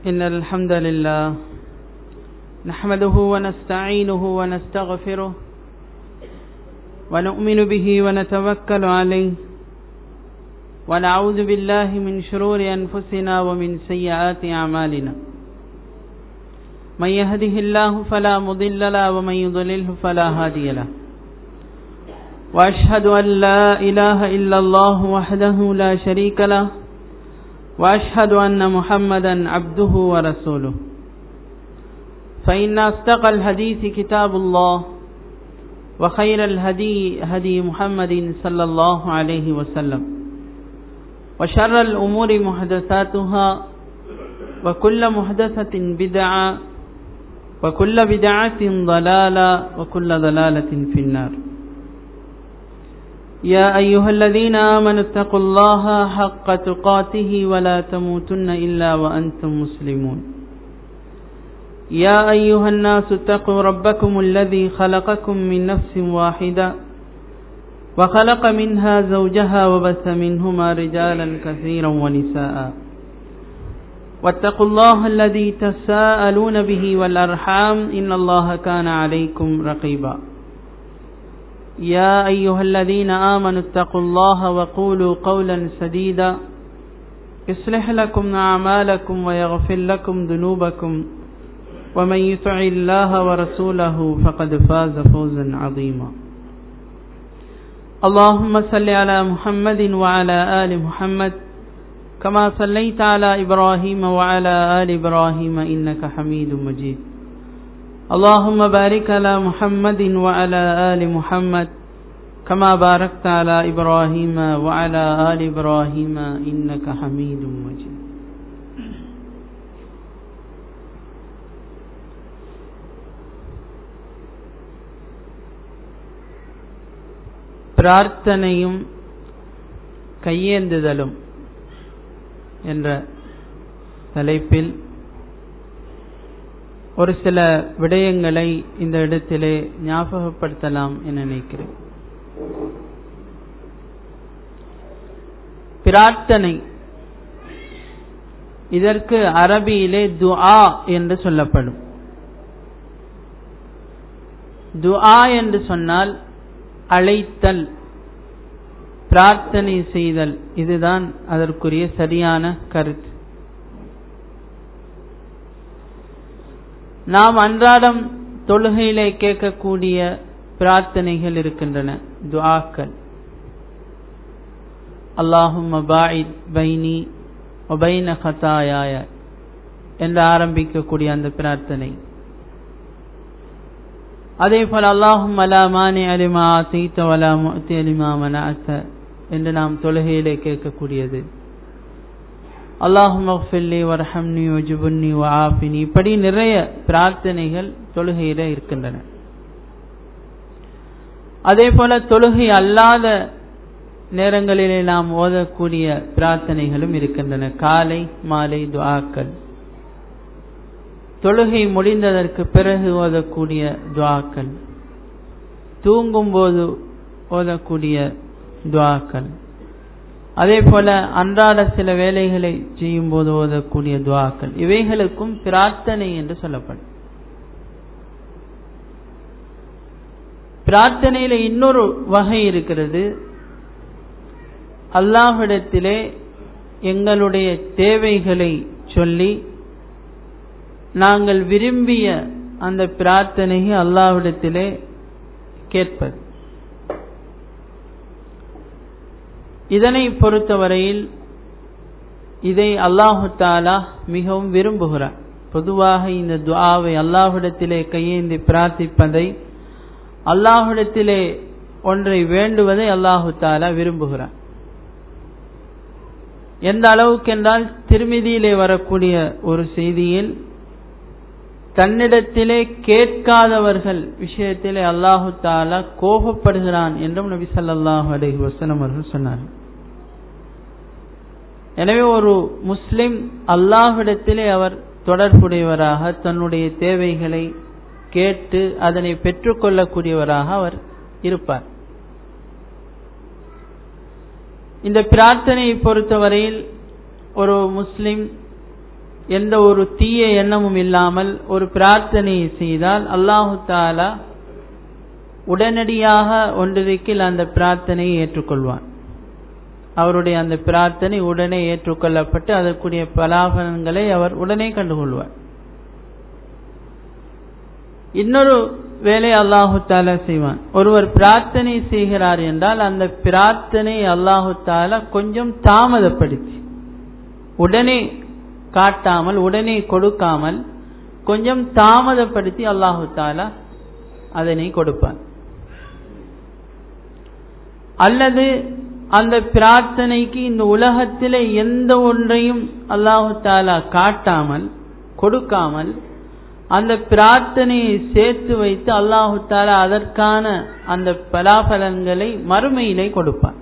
إن الحمد لله نحمده ونستعينه ونستغفره ونؤمن به ونتوكل عليه ونعوذ بالله من شرور أنفسنا ومن سيئات أعمالنا من يهده الله فلا مضل له ومن يضلله فلا هادي له وأشهد أن لا إله إلا الله وحده لا شريك له وأشهد أن محمدا عبده ورسوله فإن أصدق الحديث كتاب الله وخير الهدي هدي محمد صلى الله عليه وسلم وشر الأمور محدثاتها وكل محدثة بدعة وكل بدعة ضلالة وكل ضلالة في النار يا أيها الذين آمنوا اتقوا الله حق تقاته ولا تموتن إلا وأنتم مسلمون يا أيها الناس اتقوا ربكم الذي خلقكم من نفس واحدة وخلق منها زوجها وبث منهما رجالا كثيرا ونساء واتقوا الله الذي تساءلون به والأرحام إن الله كان عليكم رقيبا يا أيها الذين آمنوا اتقوا الله وقولوا قولا سديدا يصلح لكم أعمالكم ويغفر لكم ذنوبكم ومن يطع الله ورسوله فقد فاز فوزا عظيما اللهم صل على محمد وعلى آل محمد كما صليت على إبراهيم وعلى آل إبراهيم إنك حميد مجيد اللهم بارك على محمد وعلى آل محمد كما باركت على إبراهيم وعلى آل إبراهيم إنك حميد مجيد பிரார்த்தனையும் கையேந்துதலும் என்ற தலைப்பில் ஒரு சில விடயங்களை இந்த இடத்திலே ஞாபகப்படுத்தலாம் என நினைக்கிறேன் பிரார்த்தனை இதற்கு அரபியிலே துஆ என்று சொல்லப்படும் துஆ என்று சொன்னால் அழைத்தல் பிரார்த்தனை செய்தல் இதுதான் அதற்குரிய சரியான கருத்து நாம் அன்றாடம் தொழுகையிலே கேட்கக்கூடிய பிரார்த்தனைகள் இருக்கின்றன துஆக்கள் அல்லாஹும் பாயித் பைனி ஒபைன ஹதாயாய என்று ஆரம்பிக்கக்கூடிய அந்த பிரார்த்தனை அதே போல் அல்லாஹும் அலா மானி அலிமா ஆசைத்த வலா முத்தி அலிமா மனாச என்று நாம் தொழுகையிலே கேட்கக்கூடியது அல்லாஹும் அஃபில்லி வரஹம்னி ஒஜுபுன்னி வாஃபினி இப்படி நிறைய பிரார்த்தனைகள் தொழுகையில இருக்கின்றன அதே போல தொழுகை அல்லாத நேரங்களிலே நாம் ஓதக்கூடிய பிரார்த்தனைகளும் இருக்கின்றன காலை மாலை துவாக்கள் தொழுகை முடிந்ததற்கு பிறகு ஓதக்கூடிய துவாக்கள் தூங்கும் போது ஓதக்கூடிய துவாக்கள் அதே போல அன்றாட சில வேலைகளை செய்யும் போது ஓதக்கூடிய துவாக்கள் இவைகளுக்கும் பிரார்த்தனை என்று சொல்லப்படும் பிரார்த்தனையில இன்னொரு வகை இருக்கிறது அல்லாஹிடத்திலே எங்களுடைய தேவைகளை சொல்லி நாங்கள் விரும்பிய அந்த பிரார்த்தனையை அல்லாவிடத்திலே கேட்பது இதனை பொறுத்தவரையில் இதை அல்லாஹு தாலா மிகவும் விரும்புகிறார் பொதுவாக இந்த துவாவை அல்லாஹுடத்திலே கையேந்தி பிரார்த்திப்பதை அல்லாஹுடத்திலே ஒன்றை வேண்டுவதை அல்லாஹு தாலா விரும்புகிறார் எந்த அளவுக்கு என்றால் திருமிதியிலே வரக்கூடிய ஒரு செய்தியில் தன்னிடத்திலே கேட்காதவர்கள் விஷயத்திலே அல்லாஹு தாலா கோபப்படுகிறான் என்றும் நபி சல்லாஹு அலஹி வசனம் அவர்கள் சொன்னார்கள் எனவே ஒரு முஸ்லிம் அல்லாஹ்விடத்திலே அவர் தொடர்புடையவராக தன்னுடைய தேவைகளை கேட்டு அதனை பெற்றுக்கொள்ளக்கூடியவராக அவர் இருப்பார் இந்த பிரார்த்தனையை பொறுத்தவரையில் ஒரு முஸ்லிம் எந்த ஒரு தீய எண்ணமும் இல்லாமல் ஒரு பிரார்த்தனையை செய்தால் அல்லாஹு தாலா உடனடியாக ஒன்றிருக்கில் அந்த பிரார்த்தனையை ஏற்றுக்கொள்வான் அவருடைய அந்த பிரார்த்தனை உடனே ஏற்றுக்கொள்ளப்பட்டு அதற்குரிய பலாபலன்களை அவர் உடனே கண்டுகொள்வார் இன்னொரு வேலை அல்லாஹு தாலா செய்வான் ஒருவர் பிரார்த்தனை செய்கிறார் என்றால் அந்த பிரார்த்தனை அல்லாஹு தாலா கொஞ்சம் தாமதப்படுத்தி உடனே காட்டாமல் உடனே கொடுக்காமல் கொஞ்சம் தாமதப்படுத்தி அல்லாஹு தாலா அதனை கொடுப்பான் அல்லது அந்த பிரார்த்தனைக்கு இந்த உலகத்திலே எந்த ஒன்றையும் அல்லாஹு தாலா காட்டாமல் கொடுக்காமல் அந்த பிரார்த்தனையை சேர்த்து வைத்து அல்லாஹு தாலா அதற்கான அந்த பலாபலன்களை மறுமையிலே கொடுப்பான்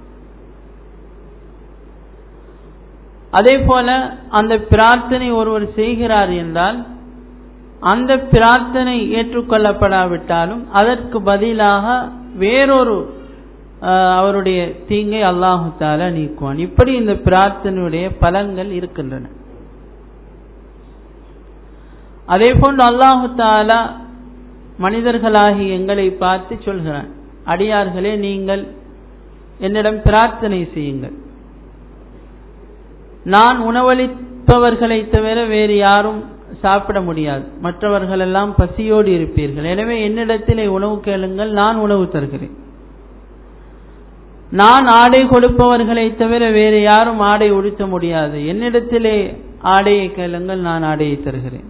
அதே போல அந்த பிரார்த்தனை ஒருவர் செய்கிறார் என்றால் அந்த பிரார்த்தனை ஏற்றுக்கொள்ளப்படாவிட்டாலும் அதற்கு பதிலாக வேறொரு அவருடைய தீங்கை அல்லாஹு தாலா நீக்குவான் இப்படி இந்த பிரார்த்தனையுடைய பலன்கள் இருக்கின்றன அதே போன்று அல்லாஹு தாலா மனிதர்களாகி எங்களை பார்த்து சொல்கிறான் அடியார்களே நீங்கள் என்னிடம் பிரார்த்தனை செய்யுங்கள் நான் உணவளிப்பவர்களை தவிர வேறு யாரும் சாப்பிட முடியாது மற்றவர்கள் எல்லாம் பசியோடு இருப்பீர்கள் எனவே என்னிடத்திலே உணவு கேளுங்கள் நான் உணவு தருகிறேன் நான் ஆடை கொடுப்பவர்களை தவிர வேறு யாரும் ஆடை உடுத்த முடியாது என்னிடத்திலே ஆடையை கேளுங்கள் நான் ஆடையை தருகிறேன்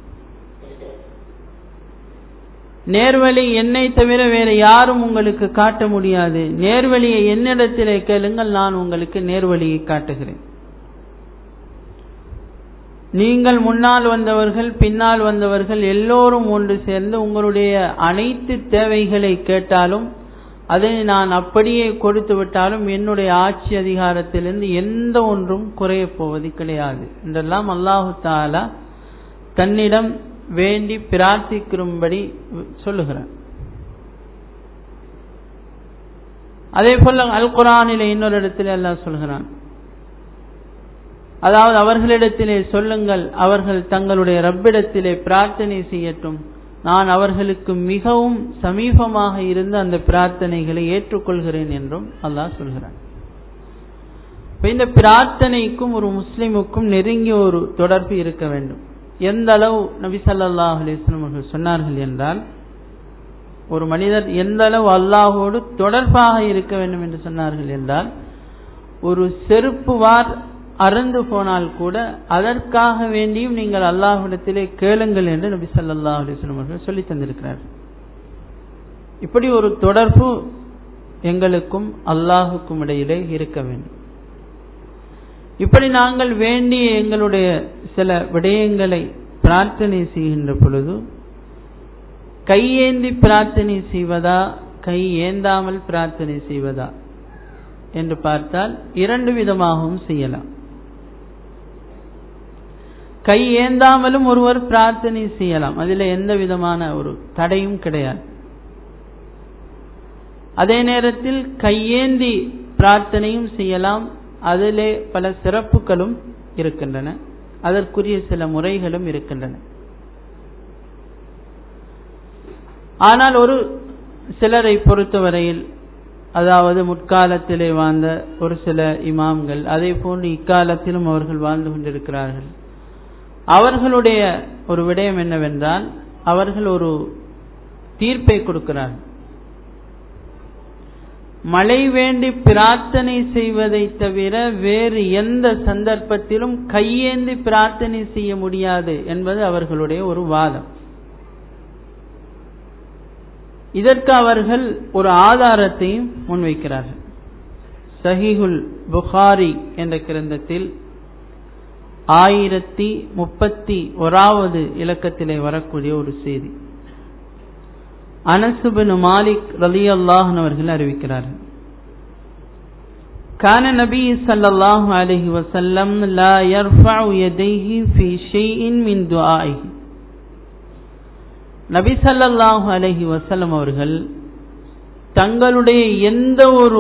நேர்வழி என்னை தவிர வேறு யாரும் உங்களுக்கு காட்ட முடியாது நேர்வழியை என்னிடத்திலே கேளுங்கள் நான் உங்களுக்கு நேர்வழியை காட்டுகிறேன் நீங்கள் முன்னால் வந்தவர்கள் பின்னால் வந்தவர்கள் எல்லோரும் ஒன்று சேர்ந்து உங்களுடைய அனைத்து தேவைகளை கேட்டாலும் அதை நான் அப்படியே கொடுத்து விட்டாலும் என்னுடைய ஆட்சி அதிகாரத்திலிருந்து எந்த ஒன்றும் குறையப் போவது கிடையாது என்றெல்லாம் அல்லாஹு தாலா தன்னிடம் வேண்டி பிரார்த்திக்கும்படி சொல்லுகிறார் அதே போல அல் குரானில இன்னொரு இடத்துல எல்லாம் சொல்கிறான் அதாவது அவர்களிடத்திலே சொல்லுங்கள் அவர்கள் தங்களுடைய ரப்பிடத்திலே பிரார்த்தனை செய்யட்டும் நான் அவர்களுக்கு மிகவும் சமீபமாக இருந்து அந்த பிரார்த்தனைகளை ஏற்றுக்கொள்கிறேன் என்றும் அல்லாஹ் சொல்கிறான் இந்த பிரார்த்தனைக்கும் ஒரு முஸ்லிமுக்கும் நெருங்கிய ஒரு தொடர்பு இருக்க வேண்டும் எந்த அளவு நபி சல்லாஹ் அலிஸ்லம் அவர்கள் சொன்னார்கள் என்றால் ஒரு மனிதர் எந்த அளவு அல்லாஹோடு தொடர்பாக இருக்க வேண்டும் என்று சொன்னார்கள் என்றால் ஒரு செருப்பு வார் அறந்து போனால் கூட அதற்காக வேண்டியும் நீங்கள் அல்லாஹ்விடத்திலே கேளுங்கள் என்று நபி சல்லாஹ் அலிஸ்லம் அவர்கள் சொல்லி தந்திருக்கிறார் இப்படி ஒரு தொடர்பு எங்களுக்கும் அல்லாஹுக்கும் இடையிலே இருக்க வேண்டும் இப்படி நாங்கள் வேண்டிய எங்களுடைய சில விடயங்களை பிரார்த்தனை செய்கின்ற பொழுது கையேந்தி பிரார்த்தனை செய்வதா கை ஏந்தாமல் பிரார்த்தனை செய்வதா என்று பார்த்தால் இரண்டு விதமாகவும் செய்யலாம் கை ஏந்தாமலும் ஒருவர் பிரார்த்தனை செய்யலாம் அதில் எந்த விதமான ஒரு தடையும் கிடையாது அதே நேரத்தில் கையேந்தி பிரார்த்தனையும் செய்யலாம் அதிலே பல சிறப்புகளும் இருக்கின்றன அதற்குரிய சில முறைகளும் இருக்கின்றன ஆனால் ஒரு சிலரை பொறுத்தவரையில் அதாவது முற்காலத்திலே வாழ்ந்த ஒரு சில இமாம்கள் அதே போன்று இக்காலத்திலும் அவர்கள் வாழ்ந்து கொண்டிருக்கிறார்கள் அவர்களுடைய ஒரு விடயம் என்னவென்றால் அவர்கள் ஒரு தீர்ப்பை கொடுக்கிறார்கள் மழை வேண்டி பிரார்த்தனை செய்வதை தவிர வேறு எந்த சந்தர்ப்பத்திலும் கையேந்தி பிரார்த்தனை செய்ய முடியாது என்பது அவர்களுடைய ஒரு வாதம் இதற்கு அவர்கள் ஒரு ஆதாரத்தையும் முன்வைக்கிறார்கள் சஹிகுல் புகாரி என்ற கிரந்தத்தில் ஆயிரத்தி முப்பத்தி ஓராவது இலக்கத்திலே வரக்கூடிய ஒரு செய்தி அனசுபின் மாலிக் ரலி அல்லாஹன் அவர்கள் அறிவிக்கிறார்கள் كان النبي صلى الله عليه وسلم لا يرفع يديه في شيء من دعائه நபி சல்லல்லாஹு அலஹி வசல்லம் அவர்கள் தங்களுடைய எந்த ஒரு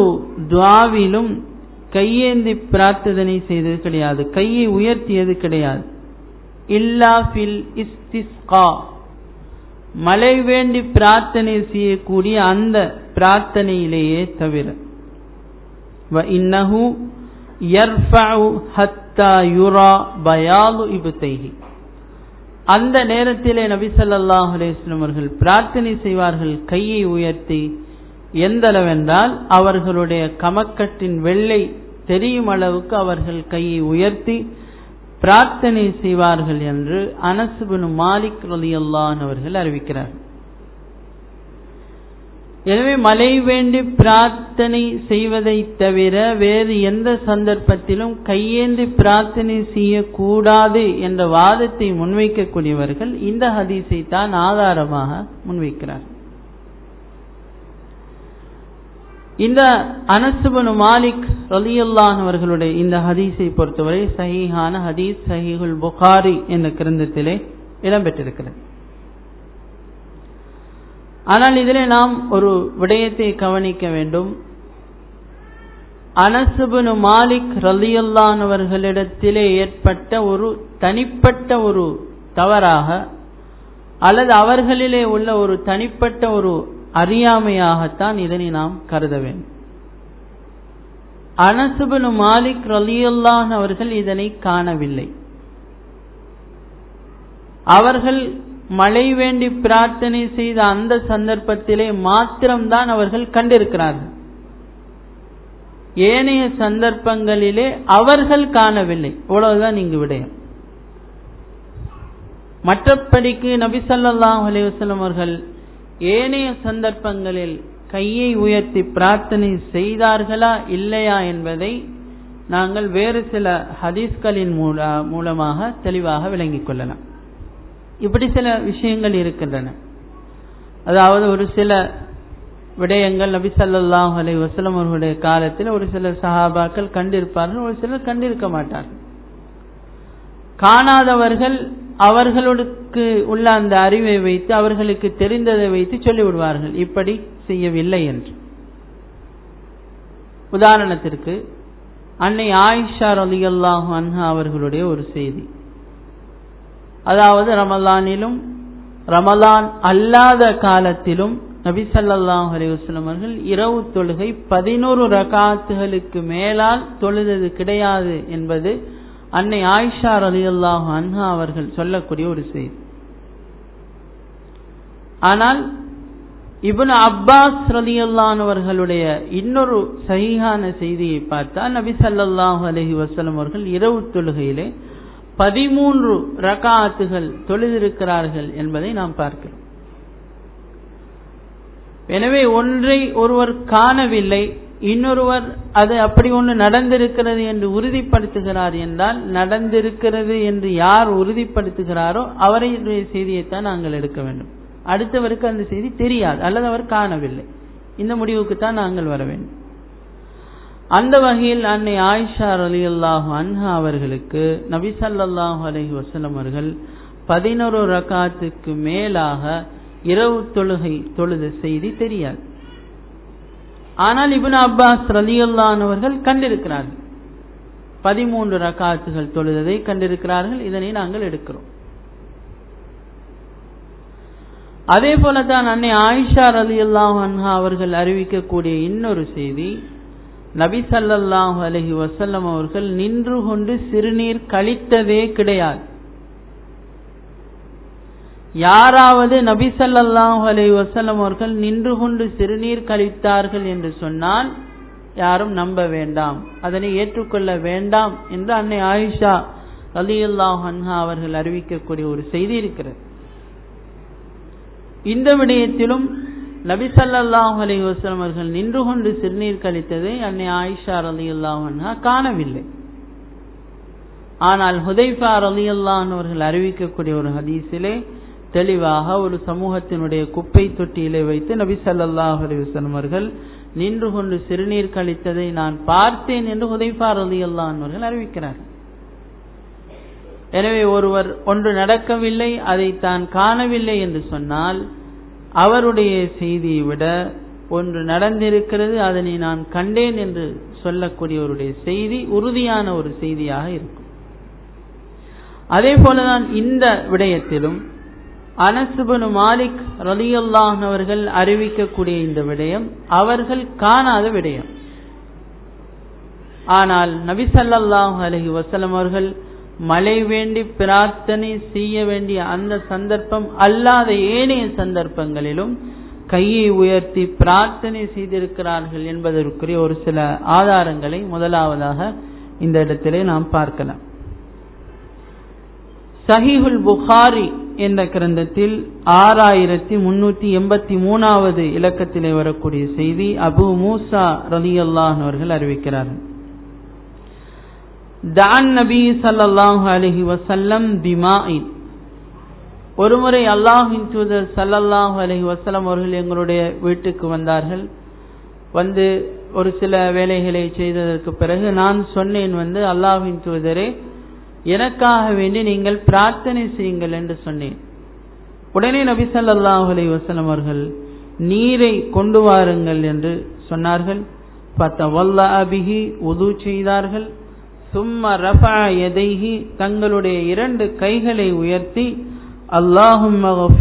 துவாவிலும் கையேந்தி பிரார்த்தனை செய்தது கிடையாது கையை உயர்த்தியது கிடையாது இல்லா ஃபில் இஸ்திஸ்கா மழை வேண்டி பிரார்த்தனை செய்யக்கூடிய அந்த பிரார்த்தனையிலேயே தவிர வ இன்னஹு யர்ஃபஉ ஹத்தா யுரா பயாலு இபுதைஹி அந்த நேரத்திலே நபி ஸல்லல்லாஹு அலைஹி வஸல்லம் அவர்கள் பிரார்த்தனை செய்வார்கள் கையை உயர்த்தி எந்த அளவென்றால் அவர்களுடைய கமக்கட்டின் வெள்ளை தெரியும் அளவுக்கு அவர்கள் கையை உயர்த்தி பிரார்த்தனை செய்வார்கள் என்று அனசுபின் மாலிக் ரலியல்லான் அவர்கள் அறிவிக்கிறார் எனவே மழை வேண்டி பிரார்த்தனை செய்வதை தவிர வேறு எந்த சந்தர்ப்பத்திலும் கையேந்தி பிரார்த்தனை செய்யக்கூடாது என்ற வாதத்தை முன்வைக்கக்கூடியவர்கள் இந்த ஹதீஸை தான் ஆதாரமாக முன்வைக்கிறார் இந்த அனசுபனு மாலிக் ரலியுல்லான் அவர்களுடைய இந்த ஹதீஸை பொறுத்தவரை சஹீஹான ஹதீஸ் சஹீஹுல் புகாரி என்ற கிரந்தத்திலே இடம்பெற்றிருக்கிறது ஆனால் இதிலே நாம் ஒரு விடயத்தை கவனிக்க வேண்டும் அனசுபனு மாலிக் ரலியுல்லான் அவர்களிடத்திலே ஏற்பட்ட ஒரு தனிப்பட்ட ஒரு தவறாக அல்லது அவர்களிலே உள்ள ஒரு தனிப்பட்ட ஒரு அறியாமையாகத்தான் இதனை நாம் கருத வேண்டும் அனசுபனு மாலிக் ரலியுல்லான் அவர்கள் இதனை காணவில்லை அவர்கள் மழை வேண்டி பிரார்த்தனை செய்த அந்த சந்தர்ப்பத்திலே மாத்திரம்தான் அவர்கள் கண்டிருக்கிறார்கள் ஏனைய சந்தர்ப்பங்களிலே அவர்கள் காணவில்லை இவ்வளவுதான் இங்கு விடயம் மற்றபடிக்கு நபிசல்லாஹ் அலைவசலம் அவர்கள் ஏனைய சந்தர்ப்பங்களில் கையை உயர்த்தி பிரார்த்தனை செய்தார்களா இல்லையா என்பதை நாங்கள் வேறு சில ஹதீஸ்களின் மூலமாக தெளிவாக விளங்கிக் கொள்ளலாம் இப்படி சில விஷயங்கள் இருக்கின்றன அதாவது ஒரு சில விடயங்கள் நபி சல்லாஹ் அலை வசலம் அவர்களுடைய காலத்தில் ஒரு சில சஹாபாக்கள் கண்டிருப்பார்கள் ஒரு சிலர் கண்டிருக்க மாட்டார்கள் காணாதவர்கள் அவர்களுக்கு உள்ள அந்த அறிவை வைத்து அவர்களுக்கு தெரிந்ததை வைத்து சொல்லிவிடுவார்கள் இப்படி செய்யவில்லை என்று உதாரணத்திற்கு அன்னை ஆயிஷா ரலி அல்லாஹு அன்ஹா அவர்களுடைய ஒரு செய்தி அதாவது ரமலானிலும் ரமலான் அல்லாத காலத்திலும் நபி சல்லாஹ் அலிவஸ்லம் அவர்கள் இரவு தொழுகை பதினோரு ரகாத்துகளுக்கு மேலால் தொழுதது கிடையாது என்பது அன்னை ஆயிஷா அலி அல்லாஹு அன்ஹா அவர்கள் சொல்லக்கூடிய ஒரு செய்தி ஆனால் இபுன் அப்பாஸ் ரலியல்லான் அவர்களுடைய இன்னொரு சகிஹான செய்தியை பார்த்தால் நபி சல்லாஹூ அலஹி வசலம் அவர்கள் இரவு தொழுகையிலே பதிமூன்று ரகாத்துகள் தொழுதிருக்கிறார்கள் என்பதை நாம் பார்க்கிறோம் எனவே ஒன்றை ஒருவர் காணவில்லை இன்னொருவர் அது அப்படி ஒன்று நடந்திருக்கிறது என்று உறுதிப்படுத்துகிறார் என்றால் நடந்திருக்கிறது என்று யார் உறுதிப்படுத்துகிறாரோ அவருடைய செய்தியைத்தான் நாங்கள் எடுக்க வேண்டும் அடுத்தவருக்கு அந்த செய்தி தெரியாது அல்லது அவர் காணவில்லை இந்த முடிவுக்கு தான் நாங்கள் வர வேண்டும் அந்த வகையில் அன்னை ஆயிஷா அலி அல்லாஹு அன்ஹா அவர்களுக்கு நபி சல்லாஹூ அலஹி வசலம் அவர்கள் பதினோரு ரகாத்துக்கு மேலாக இரவு தொழுகை தொழுத செய்தி தெரியாது ஆனால் இபின் அப்பாஸ் ரலியுல்லான் அவர்கள் கண்டிருக்கிறார்கள் பதிமூன்று ரகாத்துகள் தொழுததை கண்டிருக்கிறார்கள் இதனை நாங்கள் எடுக்கிறோம் அதே போலதான் அன்னை ஆயிஷா ரலி அன்ஹா அவர்கள் அறிவிக்கக்கூடிய இன்னொரு செய்தி நபி சல்லாஹூ அலஹி வசல்லம் அவர்கள் நின்று கொண்டு சிறுநீர் கழித்ததே கிடையாது யாராவது நபி சல்லாஹூ அலஹி வசல்லம் அவர்கள் நின்று கொண்டு சிறுநீர் கழித்தார்கள் என்று சொன்னால் யாரும் நம்ப வேண்டாம் அதனை ஏற்றுக்கொள்ள வேண்டாம் என்று அன்னை ஆயிஷா அலி அல்லாஹ் அன்ஹா அவர்கள் அறிவிக்கக்கூடிய ஒரு செய்தி இருக்கிறது இந்த விடயத்திலும் நபி சல்லாஹூ அலி வஸ்லம் அவர்கள் நின்று கொண்டு சிறுநீர் கழித்ததை அன்னை ஆயிஷா அலி அல்லாஹா காணவில்லை ஆனால் ஹுதைஃபா அலி அல்லாஹ் அவர்கள் அறிவிக்கக்கூடிய ஒரு ஹதீஸிலே தெளிவாக ஒரு சமூகத்தினுடைய குப்பை தொட்டியிலே வைத்து நபி சல்லாஹ் அலி வஸ்லம் அவர்கள் நின்று கொண்டு சிறுநீர் கழித்ததை நான் பார்த்தேன் என்று ஹுதைஃபா அலி அல்லாஹ் அவர்கள் அறிவிக்கிறார் எனவே ஒருவர் ஒன்று நடக்கவில்லை அதை தான் காணவில்லை என்று சொன்னால் அவருடைய செய்தியை விட ஒன்று நடந்திருக்கிறது அதனை நான் கண்டேன் என்று சொல்லக்கூடியவருடைய செய்தி உறுதியான ஒரு செய்தியாக இருக்கும் அதே போலதான் இந்த விடயத்திலும் அனசுபனு மாலிக் ரலியுல்லாஹ் அவர்கள் அறிவிக்கக்கூடிய இந்த விடயம் அவர்கள் காணாத விடயம் ஆனால் நபி ஸல்லல்லாஹு அலைஹி வஸல்லம் அவர்கள் மழை வேண்டி பிரார்த்தனை செய்ய வேண்டிய அந்த சந்தர்ப்பம் அல்லாத ஏனைய சந்தர்ப்பங்களிலும் கையை உயர்த்தி பிரார்த்தனை செய்திருக்கிறார்கள் என்பதற்குரிய ஒரு சில ஆதாரங்களை முதலாவதாக இந்த இடத்திலே நாம் பார்க்கலாம் சஹீஹுல் புகாரி என்ற கிரந்தத்தில் ஆறாயிரத்தி முன்னூத்தி எண்பத்தி மூணாவது இலக்கத்திலே வரக்கூடிய செய்தி அபு மூசா ரலி அல்லாஹ் அவர்கள் அறிவிக்கிறார்கள் தான் நபி சல்லாஹு அலஹி வசல்லம் பிமாயின் ஒருமுறை அல்லாஹின் தூதர் சல்லல்லாஹு அலஹி வசல்லம் அவர்கள் எங்களுடைய வீட்டுக்கு வந்தார்கள் வந்து ஒரு சில வேலைகளை செய்ததற்கு பிறகு நான் சொன்னேன் வந்து அல்லாஹின் தூதரே எனக்காக வேண்டி நீங்கள் பிரார்த்தனை செய்யுங்கள் என்று சொன்னேன் உடனே நபி சல்லாஹு அலி வசலம் அவர்கள் நீரை கொண்டு வாருங்கள் என்று சொன்னார்கள் பத்தவல்லா அபிஹி உது செய்தார்கள் சும்ம ரஃபா எதைஹி தங்களுடைய இரண்டு கைகளை உயர்த்தி அல்லாஹும்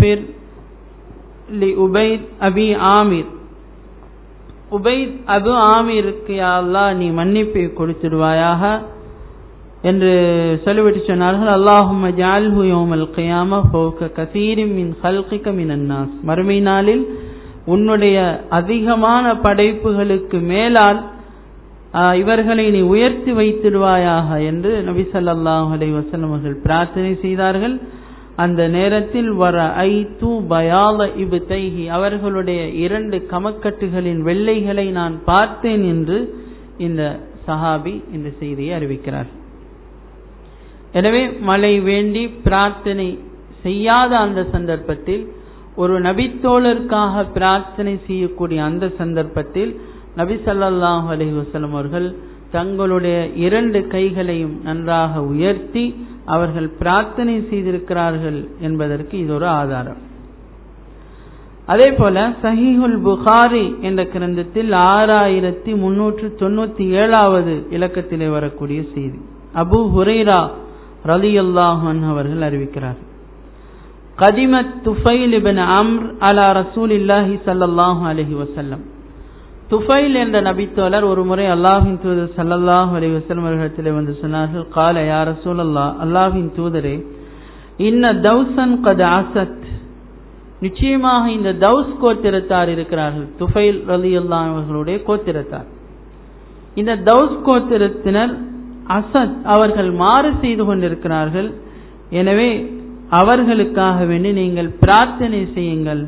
லி உபைத் அபி ஆமிர் உபைத் அபு ஆமிருக்கு யா அல்லாஹ் நீ மன்னிப்பை கொடுத்துடுவாயாக என்று சொல்லிவிட்டு சொன்னார்கள் அல்லாஹும் ஜால்ஹு யோமல் கியாம ஃபௌக கசீரிம் மின் ஹல்கிக மின் அன்னாஸ் மறுமை நாளில் உன்னுடைய அதிகமான படைப்புகளுக்கு மேலால் இவர்களை நீ உயர்த்தி வைத்திடுவாயாக என்று நபி சல்லாஹ் அலை வசலம் அவர்கள் பிரார்த்தனை செய்தார்கள் அந்த நேரத்தில் வர ஐ தூ பயால இபு தைஹி அவர்களுடைய இரண்டு கமக்கட்டுகளின் வெள்ளைகளை நான் பார்த்தேன் என்று இந்த சஹாபி இந்த செய்தியை அறிவிக்கிறார் எனவே மழை வேண்டி பிரார்த்தனை செய்யாத அந்த சந்தர்ப்பத்தில் ஒரு நபித்தோழருக்காக பிரார்த்தனை செய்யக்கூடிய அந்த சந்தர்ப்பத்தில் நபி சல்லாஹூ அலஹி வசலம் அவர்கள் தங்களுடைய இரண்டு கைகளையும் நன்றாக உயர்த்தி அவர்கள் பிரார்த்தனை செய்திருக்கிறார்கள் என்பதற்கு இது ஒரு ஆதாரம் அதே போல சஹீஹுல் புகாரி என்ற கிரந்தத்தில் ஆறாயிரத்தி முன்னூற்று தொண்ணூத்தி ஏழாவது இலக்கத்திலே வரக்கூடிய செய்தி அபு ஹுரைரா ரலி அல்லாஹன் அவர்கள் அறிவிக்கிறார் கதிமத் துஃபைல் இபன் அம்ர் அலா ரசூல் இல்லாஹி சல்லாஹூ அலஹி வசல்லம் துஃபைல் என்ற நபித்தோழர் ஒரு முறை அல்லாஹின் தூதர் சல்லல்லாஹு அலி வசலம் அவர்களிடத்திலே வந்து சொன்னார்கள் கால யா ரசூல் அல்லா அல்லாஹின் தூதரே இன்ன தௌசன் கத் அசத் நிச்சயமாக இந்த தௌஸ் கோத்திரத்தார் இருக்கிறார்கள் துஃபைல் ரலி அல்லாஹ் அவர்களுடைய கோத்திரத்தார் இந்த தௌஸ் கோத்திரத்தினர் அசத் அவர்கள் மாறு செய்து கொண்டிருக்கிறார்கள் எனவே அவர்களுக்காக வேண்டி நீங்கள் பிரார்த்தனை செய்யுங்கள்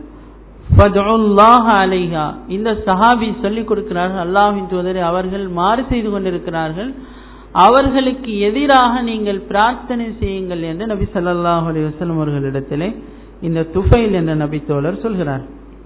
அலைஹா இந்த சஹாபி சொல்லிக் கொடுக்கிறார்கள் அல்லாஹின் தூதரை அவர்கள் மாறு செய்து கொண்டிருக்கிறார்கள் அவர்களுக்கு எதிராக நீங்கள் பிரார்த்தனை செய்யுங்கள் என்று நபி சல்லாஹூ அலி வசலம் அவர்களிடத்திலே இந்த துஃபைல் என்ற நபி தோழர் சொல்கிறார்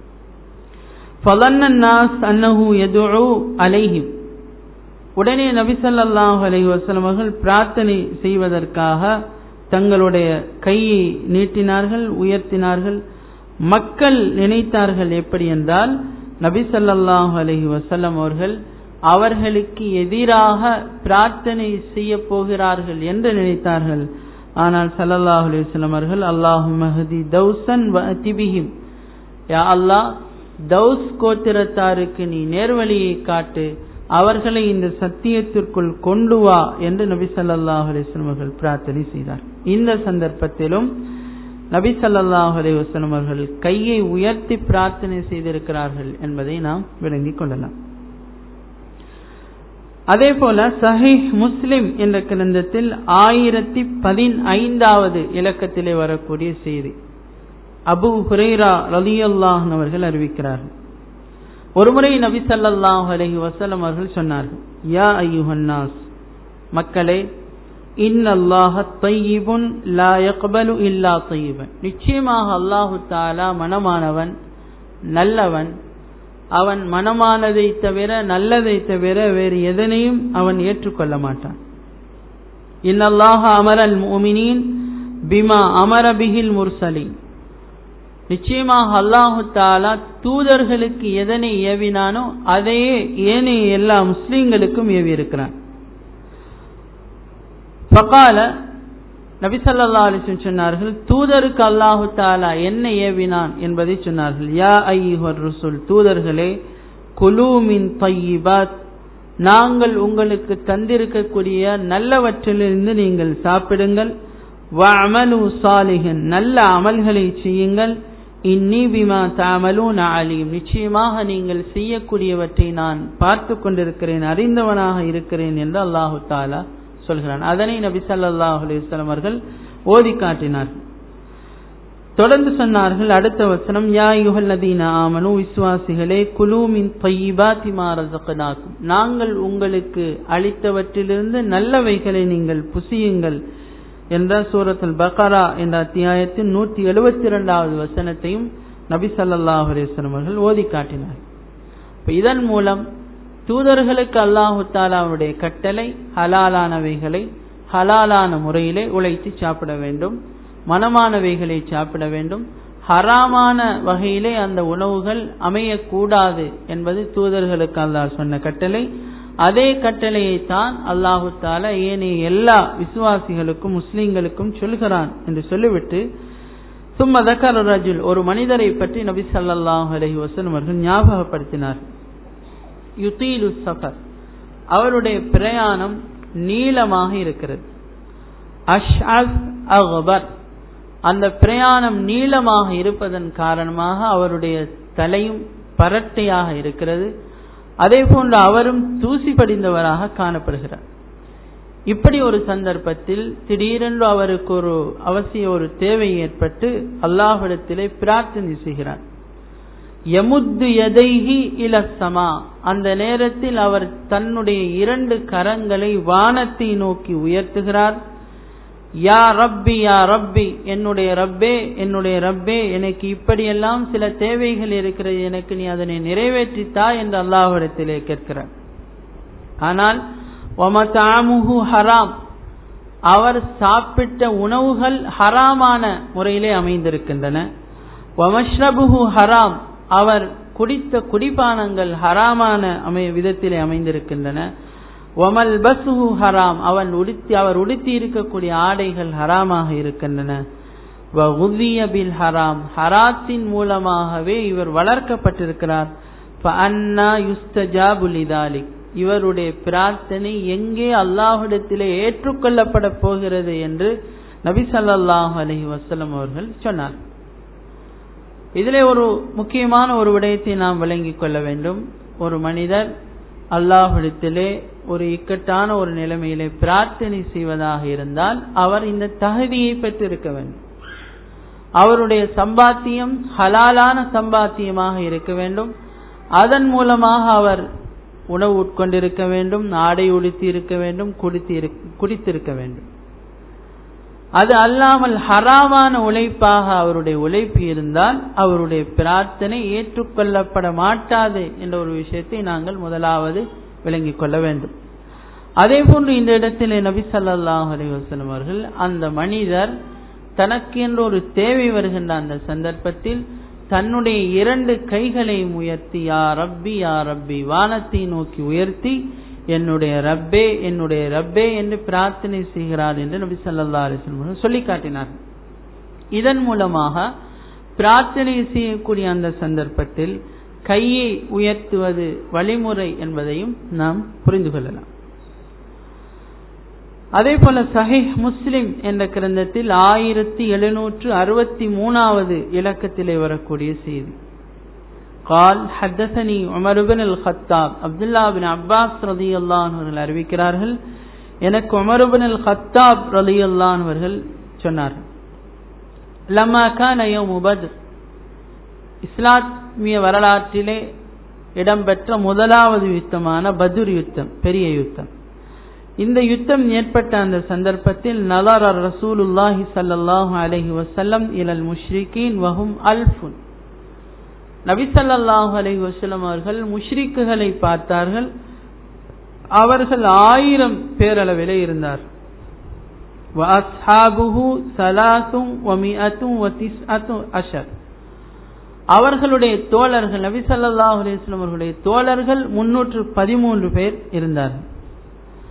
அலைஹிம் உடனே நபி சல்லாஹூ அலஹி வசலம் அவர்கள் பிரார்த்தனை செய்வதற்காக தங்களுடைய கையை நீட்டினார்கள் உயர்த்தினார்கள் மக்கள் நினைத்தார்கள் எப்படி என்றால் நபி சல்லாஹூ அலஹி வசல்லம் அவர்கள் அவர்களுக்கு எதிராக பிரார்த்தனை செய்ய போகிறார்கள் என்று நினைத்தார்கள் ஆனால் சல்லல்லாஹு அலிஸ்லாம் அவர்கள் அல்லாஹு மஹதி தௌசன் திபிஹிம் யா அல்லாஹ் தௌஸ் கோத்திரத்தாருக்கு நீ நேர்வழியை காட்டு அவர்களை இந்த சத்தியத்திற்குள் கொண்டு வா என்று நபி சல்லாஹ் அலிஸ்லாம் அவர்கள் பிரார்த்தனை செய்தார் இந்த சந்தர்ப்பத்திலும் நபி சல்லாஹ் அலி வஸ்லம் அவர்கள் கையை உயர்த்தி பிரார்த்தனை செய்திருக்கிறார்கள் என்பதை நாம் விளங்கிக் கொள்ளலாம் அதே போல சஹீஹ் முஸ்லிம் என்ற கிரந்தத்தில் ஆயிரத்தி பதினைந்தாவது இலக்கத்திலே வரக்கூடிய செய்தி அபு ஹுரைரா ரலியல்லாஹ் அவர்கள் அறிவிக்கிறார்கள் ஒருமுறை நபி சல்லாஹ் அலஹி வசலம் அவர்கள் சொன்னார்கள் யா ஐயுஹன்னாஸ் மக்களே இன்னல்லாஹ தையிபுன் லா யக்பலு இல்லா தையிபன் நிச்சயமாக அல்லாஹு தாலா மனமானவன் நல்லவன் அவன் மனமானதை தவிர நல்லதை தவிர வேறு எதனையும் அவன் ஏற்றுக்கொள்ள மாட்டான் இன்னல்லாஹ அமரல் முமினின் பிமா அமர பிகில் முர்சலின் நிச்சயமாக அல்லாஹு தாலா தூதர்களுக்கு எதனை ஏவினானோ அதையே ஏனைய எல்லா முஸ்லிம்களுக்கும் ஏவி இருக்கிறான் ஃபகால நபிசல்லா அலிசன் சொன்னார்கள் தூதருக்கு அல்லாஹு தாலா என்ன ஏவினான் என்பதை சொன்னார்கள் யா ஐயுஹர் ருசுல் தூதர்களே குலூமின் பையிபாத் நாங்கள் உங்களுக்கு தந்திருக்கக்கூடிய நல்லவற்றிலிருந்து நீங்கள் சாப்பிடுங்கள் வஅமலு சாலிஹன் நல்ல அமல்களை செய்யுங்கள் இன்னி பிமா தாமலூன் அலீம் நிச்சயமாக நீங்கள் செய்யக்கூடியவற்றை நான் பார்த்து கொண்டிருக்கிறேன் அறிந்தவனாக இருக்கிறேன் என்று அல்லாஹு தாலா சொல்கிறான் அதனை நபி சல்லாஹ் அலிஸ்லாம் அவர்கள் ஓதி காட்டினார்கள் தொடர்ந்து சொன்னார்கள் அடுத்த வசனம் யா யுகல் நதீன ஆமனு விசுவாசிகளே குலூமின் பையிபாத்தி மாரசகனாக்கும் நாங்கள் உங்களுக்கு அளித்தவற்றிலிருந்து நல்லவைகளை நீங்கள் புசியுங்கள் என்ற சூரத்துல் பக்கரா என்ற அத்தியாயத்தின் நூற்றி எழுபத்தி இரண்டாவது வசனத்தையும் நபி சல்லாஹ் அலிஸ்லாம் அவர்கள் ஓதி காட்டினார் இதன் மூலம் தூதர்களுக்கு அல்லாஹு தாலாவுடைய கட்டளை ஹலாலானவைகளை ஹலாலான முறையிலே உழைத்து சாப்பிட வேண்டும் மனமானவைகளை சாப்பிட வேண்டும் ஹராமான வகையிலே அந்த உணவுகள் அமையக்கூடாது என்பது தூதர்களுக்கு அல்லாஹ் சொன்ன கட்டளை அதே கட்டளையை தான் அல்லாஹு தாலா ஏனைய எல்லா விசுவாசிகளுக்கும் முஸ்லிம்களுக்கும் சொல்கிறான் என்று சொல்லிவிட்டு சும்ம தக்கர் ரஜுல் ஒரு மனிதரை பற்றி நபி சல்லாஹ் அலஹி வசலம் அவர்கள் ஞாபகப்படுத்தினார் யுத்தீலு சஃபர் அவருடைய பிரயாணம் நீளமாக இருக்கிறது அஷ்அஸ் அக்பர் அந்த பிரயாணம் நீளமாக இருப்பதன் காரணமாக அவருடைய தலையும் பரட்டையாக இருக்கிறது அதே போன்று அவரும் தூசி படிந்தவராக காணப்படுகிறார் இப்படி ஒரு சந்தர்ப்பத்தில் திடீரென்று அவருக்கு ஒரு அவசிய ஒரு தேவை ஏற்பட்டு அல்லாஹிடத்திலே பிரார்த்தனை செய்கிறார் எமுத்து எதைகி இலசமா அந்த நேரத்தில் அவர் தன்னுடைய இரண்டு கரங்களை வானத்தை நோக்கி உயர்த்துகிறார் யா ரப்பி யா ரப்பி என்னுடைய ரப்பே என்னுடைய ரப்பே எனக்கு இப்படியெல்லாம் சில தேவைகள் இருக்கிறது எனக்கு நீ அதனை நிறைவேற்றித்தா என்று அல்லாஹிடத்திலே கேட்கிறார் ஆனால் ஒமதாமுஹு ஹராம் அவர் சாப்பிட்ட உணவுகள் ஹராமான முறையிலே அமைந்திருக்கின்றன ஒமஷ்ரபுஹு ஹராம் அவர் குடித்த குடிபானங்கள் ஹராமான அமை விதத்திலே அமைந்திருக்கின்றன ஒமல் பசுஹு ஹராம் அவன் உடுத்தி அவர் உடுத்தி இருக்கக்கூடிய ஆடைகள் ஹராமாக இருக்கின்றன பில் ஹராம் ஹராத்தின் மூலமாகவே இவர் வளர்க்கப்பட்டிருக்கிறார் இவருடைய பிரார்த்தனை எங்கே அல்லாஹிடத்திலே ஏற்றுக்கொள்ளப்பட போகிறது என்று நபி சல்லாஹ் அலஹி வசலம் அவர்கள் சொன்னார் இதிலே ஒரு முக்கியமான ஒரு விடயத்தை நாம் விளங்கிக் கொள்ள வேண்டும் ஒரு மனிதர் அல்லாஹிடத்திலே ஒரு இக்கட்டான ஒரு நிலைமையிலே பிரார்த்தனை செய்வதாக இருந்தால் அவர் இந்த தகுதியை பெற்றிருக்க வேண்டும் அவருடைய சம்பாத்தியம் ஹலாலான சம்பாத்தியமாக இருக்க வேண்டும் அதன் மூலமாக அவர் உணவு உட்கொண்டிருக்க வேண்டும் ஆடை உடுத்தி இருக்க வேண்டும் குடித்து குடித்திருக்க வேண்டும் அது அல்லாமல் ஹராமான உழைப்பாக அவருடைய உழைப்பு இருந்தால் அவருடைய பிரார்த்தனை ஏற்றுக்கொள்ளப்பட மாட்டாது என்ற ஒரு விஷயத்தை நாங்கள் முதலாவது விளங்கிக் கொள்ள வேண்டும் அதே போன்று இந்த இடத்திலே நபி சல்லாஹ் அலிவசலம் அவர்கள் அந்த மனிதர் தனக்கு என்று ஒரு தேவை வருகின்ற அந்த சந்தர்ப்பத்தில் தன்னுடைய இரண்டு கைகளையும் உயர்த்தி யா ரப்பி யா ரப்பி வானத்தை நோக்கி உயர்த்தி என்னுடைய ரப்பே என்னுடைய ரப்பே என்று பிரார்த்தனை செய்கிறார் என்று நபி சல்லா அலிஸ்லம் சொல்லி காட்டினார் இதன் மூலமாக பிரார்த்தனை செய்யக்கூடிய அந்த சந்தர்ப்பத்தில் கையை உயர்த்துவது வழிமுறை என்பதையும் நாம் புரிந்து கொள்ளலாம் அதே போல சஹிஹ் முஸ்லிம் என்ற கிரந்தத்தில் ஆயிரத்தி எழுநூற்று அறுபத்தி மூணாவது இலக்கத்திலே வரக்கூடிய செய்தி قال حدثني عمر بن الخطاب عبد الله بن عباس رضي الله عنه அறிவிக்கிறார்கள் எனக்கு உமர் பின் அல் கத்தாப் ரலியல்லான் அவர்கள் சொன்னார் லம்மா கான யௌமு பத்ர் இஸ்லாமிய வரலாற்றிலே இடம்பெற்ற முதலாவது யுத்தமான பதுர் யுத்தம் பெரிய யுத்தம் இந்த யுத்தம் ஏற்பட்ட அந்த சந்தர்ப்பத்தில் நலார் ரசூலுல்லாஹி சல்லாஹூ அலஹி வசல்லம் இலல் முஷ்ரிகின் வஹும் அல்ஃபுன் நபிசல்லாஹு அலஹி வசல்லம் அவர்கள் முஷ்ரிக்குகளை பார்த்தார்கள் அவர்கள் ஆயிரம் பேரளவிலே இருந்தார் அவர்களுடைய தோழர்கள் நபி சல்லாஹ் அலிஸ்லாம் அவர்களுடைய தோழர்கள் முன்னூற்று பதிமூன்று பேர் இருந்தார்கள்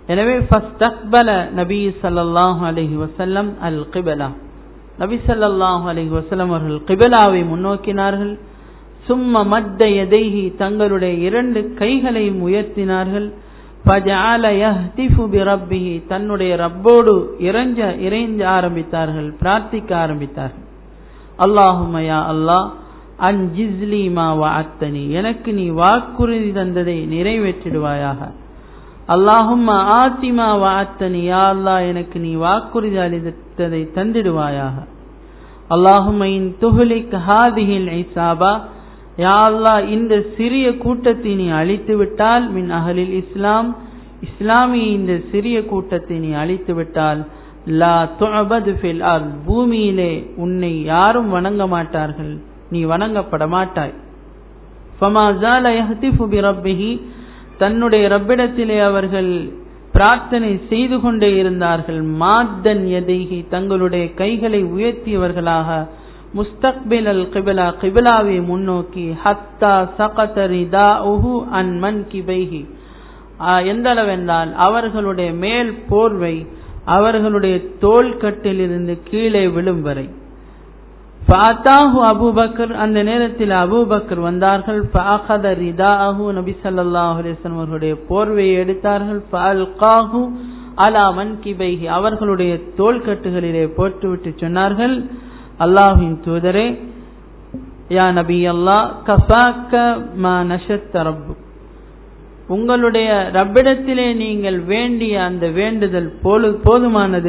எனவே ஃபஸ்தக்பல நபி ஸல்லல்லாஹு அலைஹி வஸல்லம் அல் கிபலா நபி ஸல்லல்லாஹு அலைஹி வஸல்லம் அவர்கள் கிபலாவை முன்னோக்கினார்கள் சும்ம மத்த எதைஹி தங்களுடைய இரண்டு கைகளையும் உயர்த்தினார்கள் ஃபஜஅல யஹ்திஃபு பிரப்பிஹி தன்னுடைய ரப்போடு இறைஞ்ச இறைஞ்ச ஆரம்பித்தார்கள் பிரார்த்திக்க ஆரம்பித்தார்கள் அல்லாஹும்ம யா அல்லாஹ் அன்ஜிஸ்லி மா வஅத்தனி எனக்கு நீ வாக்குறுதி தந்ததை நிறைவேற்றிடுவாயாக அல்லாஹும் ஆத்திமா வாத்தனி யா அல்லாஹ் எனக்கு நீ வாக்குறுதி அளித்ததை தந்திடுவாயாக அல்லாஹும் இன் துஹ்லிக் ஹாதிஹில் ஐசாபா யா அல்லாஹ் இந்த சிறிய கூட்டத்தை நீ அழித்து விட்டால் மின் அகலில் இஸ்லாம் இஸ்லாமிய இந்த சிறிய கூட்டத்தை நீ அழித்து விட்டால் லா துஅபது ஃபில் அர்த் பூமியிலே உன்னை யாரும் வணங்க மாட்டார்கள் நீ வணங்கப்பட மாட்டாய் ஃபமா ஜால யஹ்திஃபு பிரப்பிஹி தன்னுடைய ரப்பிடத்திலே அவர்கள் பிரார்த்தனை செய்து கொண்டே இருந்தார்கள் மாத்தன் எதைகி தங்களுடைய கைகளை உயர்த்தியவர்களாக முஸ்தக்பில் அல் கிபிலா கிபிலாவை முன்னோக்கி ஹத்தா சகதரிதா உஹு அன் மன் கிபைஹி எந்த அளவென்றால் அவர்களுடைய மேல் போர்வை அவர்களுடைய தோல் கட்டிலிருந்து கீழே விழும் வரை ஃபாத்தாஹு அபூபக்கர் அந்த நேரத்தில் அபூபக்கர் வந்தார்கள் ஃபாகத ரிதாஹு நபி ஸல்லல்லாஹு அலைஹி வஸல்லம் அவர்களுடைய போர்வையை எடுத்தார்கள் ஃபஅல்காஹு அலா மன்கிபைஹி அவர்களுடைய தோள் கட்டுகளிலே போட்டுவிட்டு சொன்னார்கள் அல்லாஹ்வின் தூதரே யா நபி அல்லாஹ் கஃபாக்க மா நஷத்த ரப்பு உங்களுடைய ரப்பிடத்திலே நீங்கள் வேண்டிய அந்த வேண்டுதல் போல போதுமானது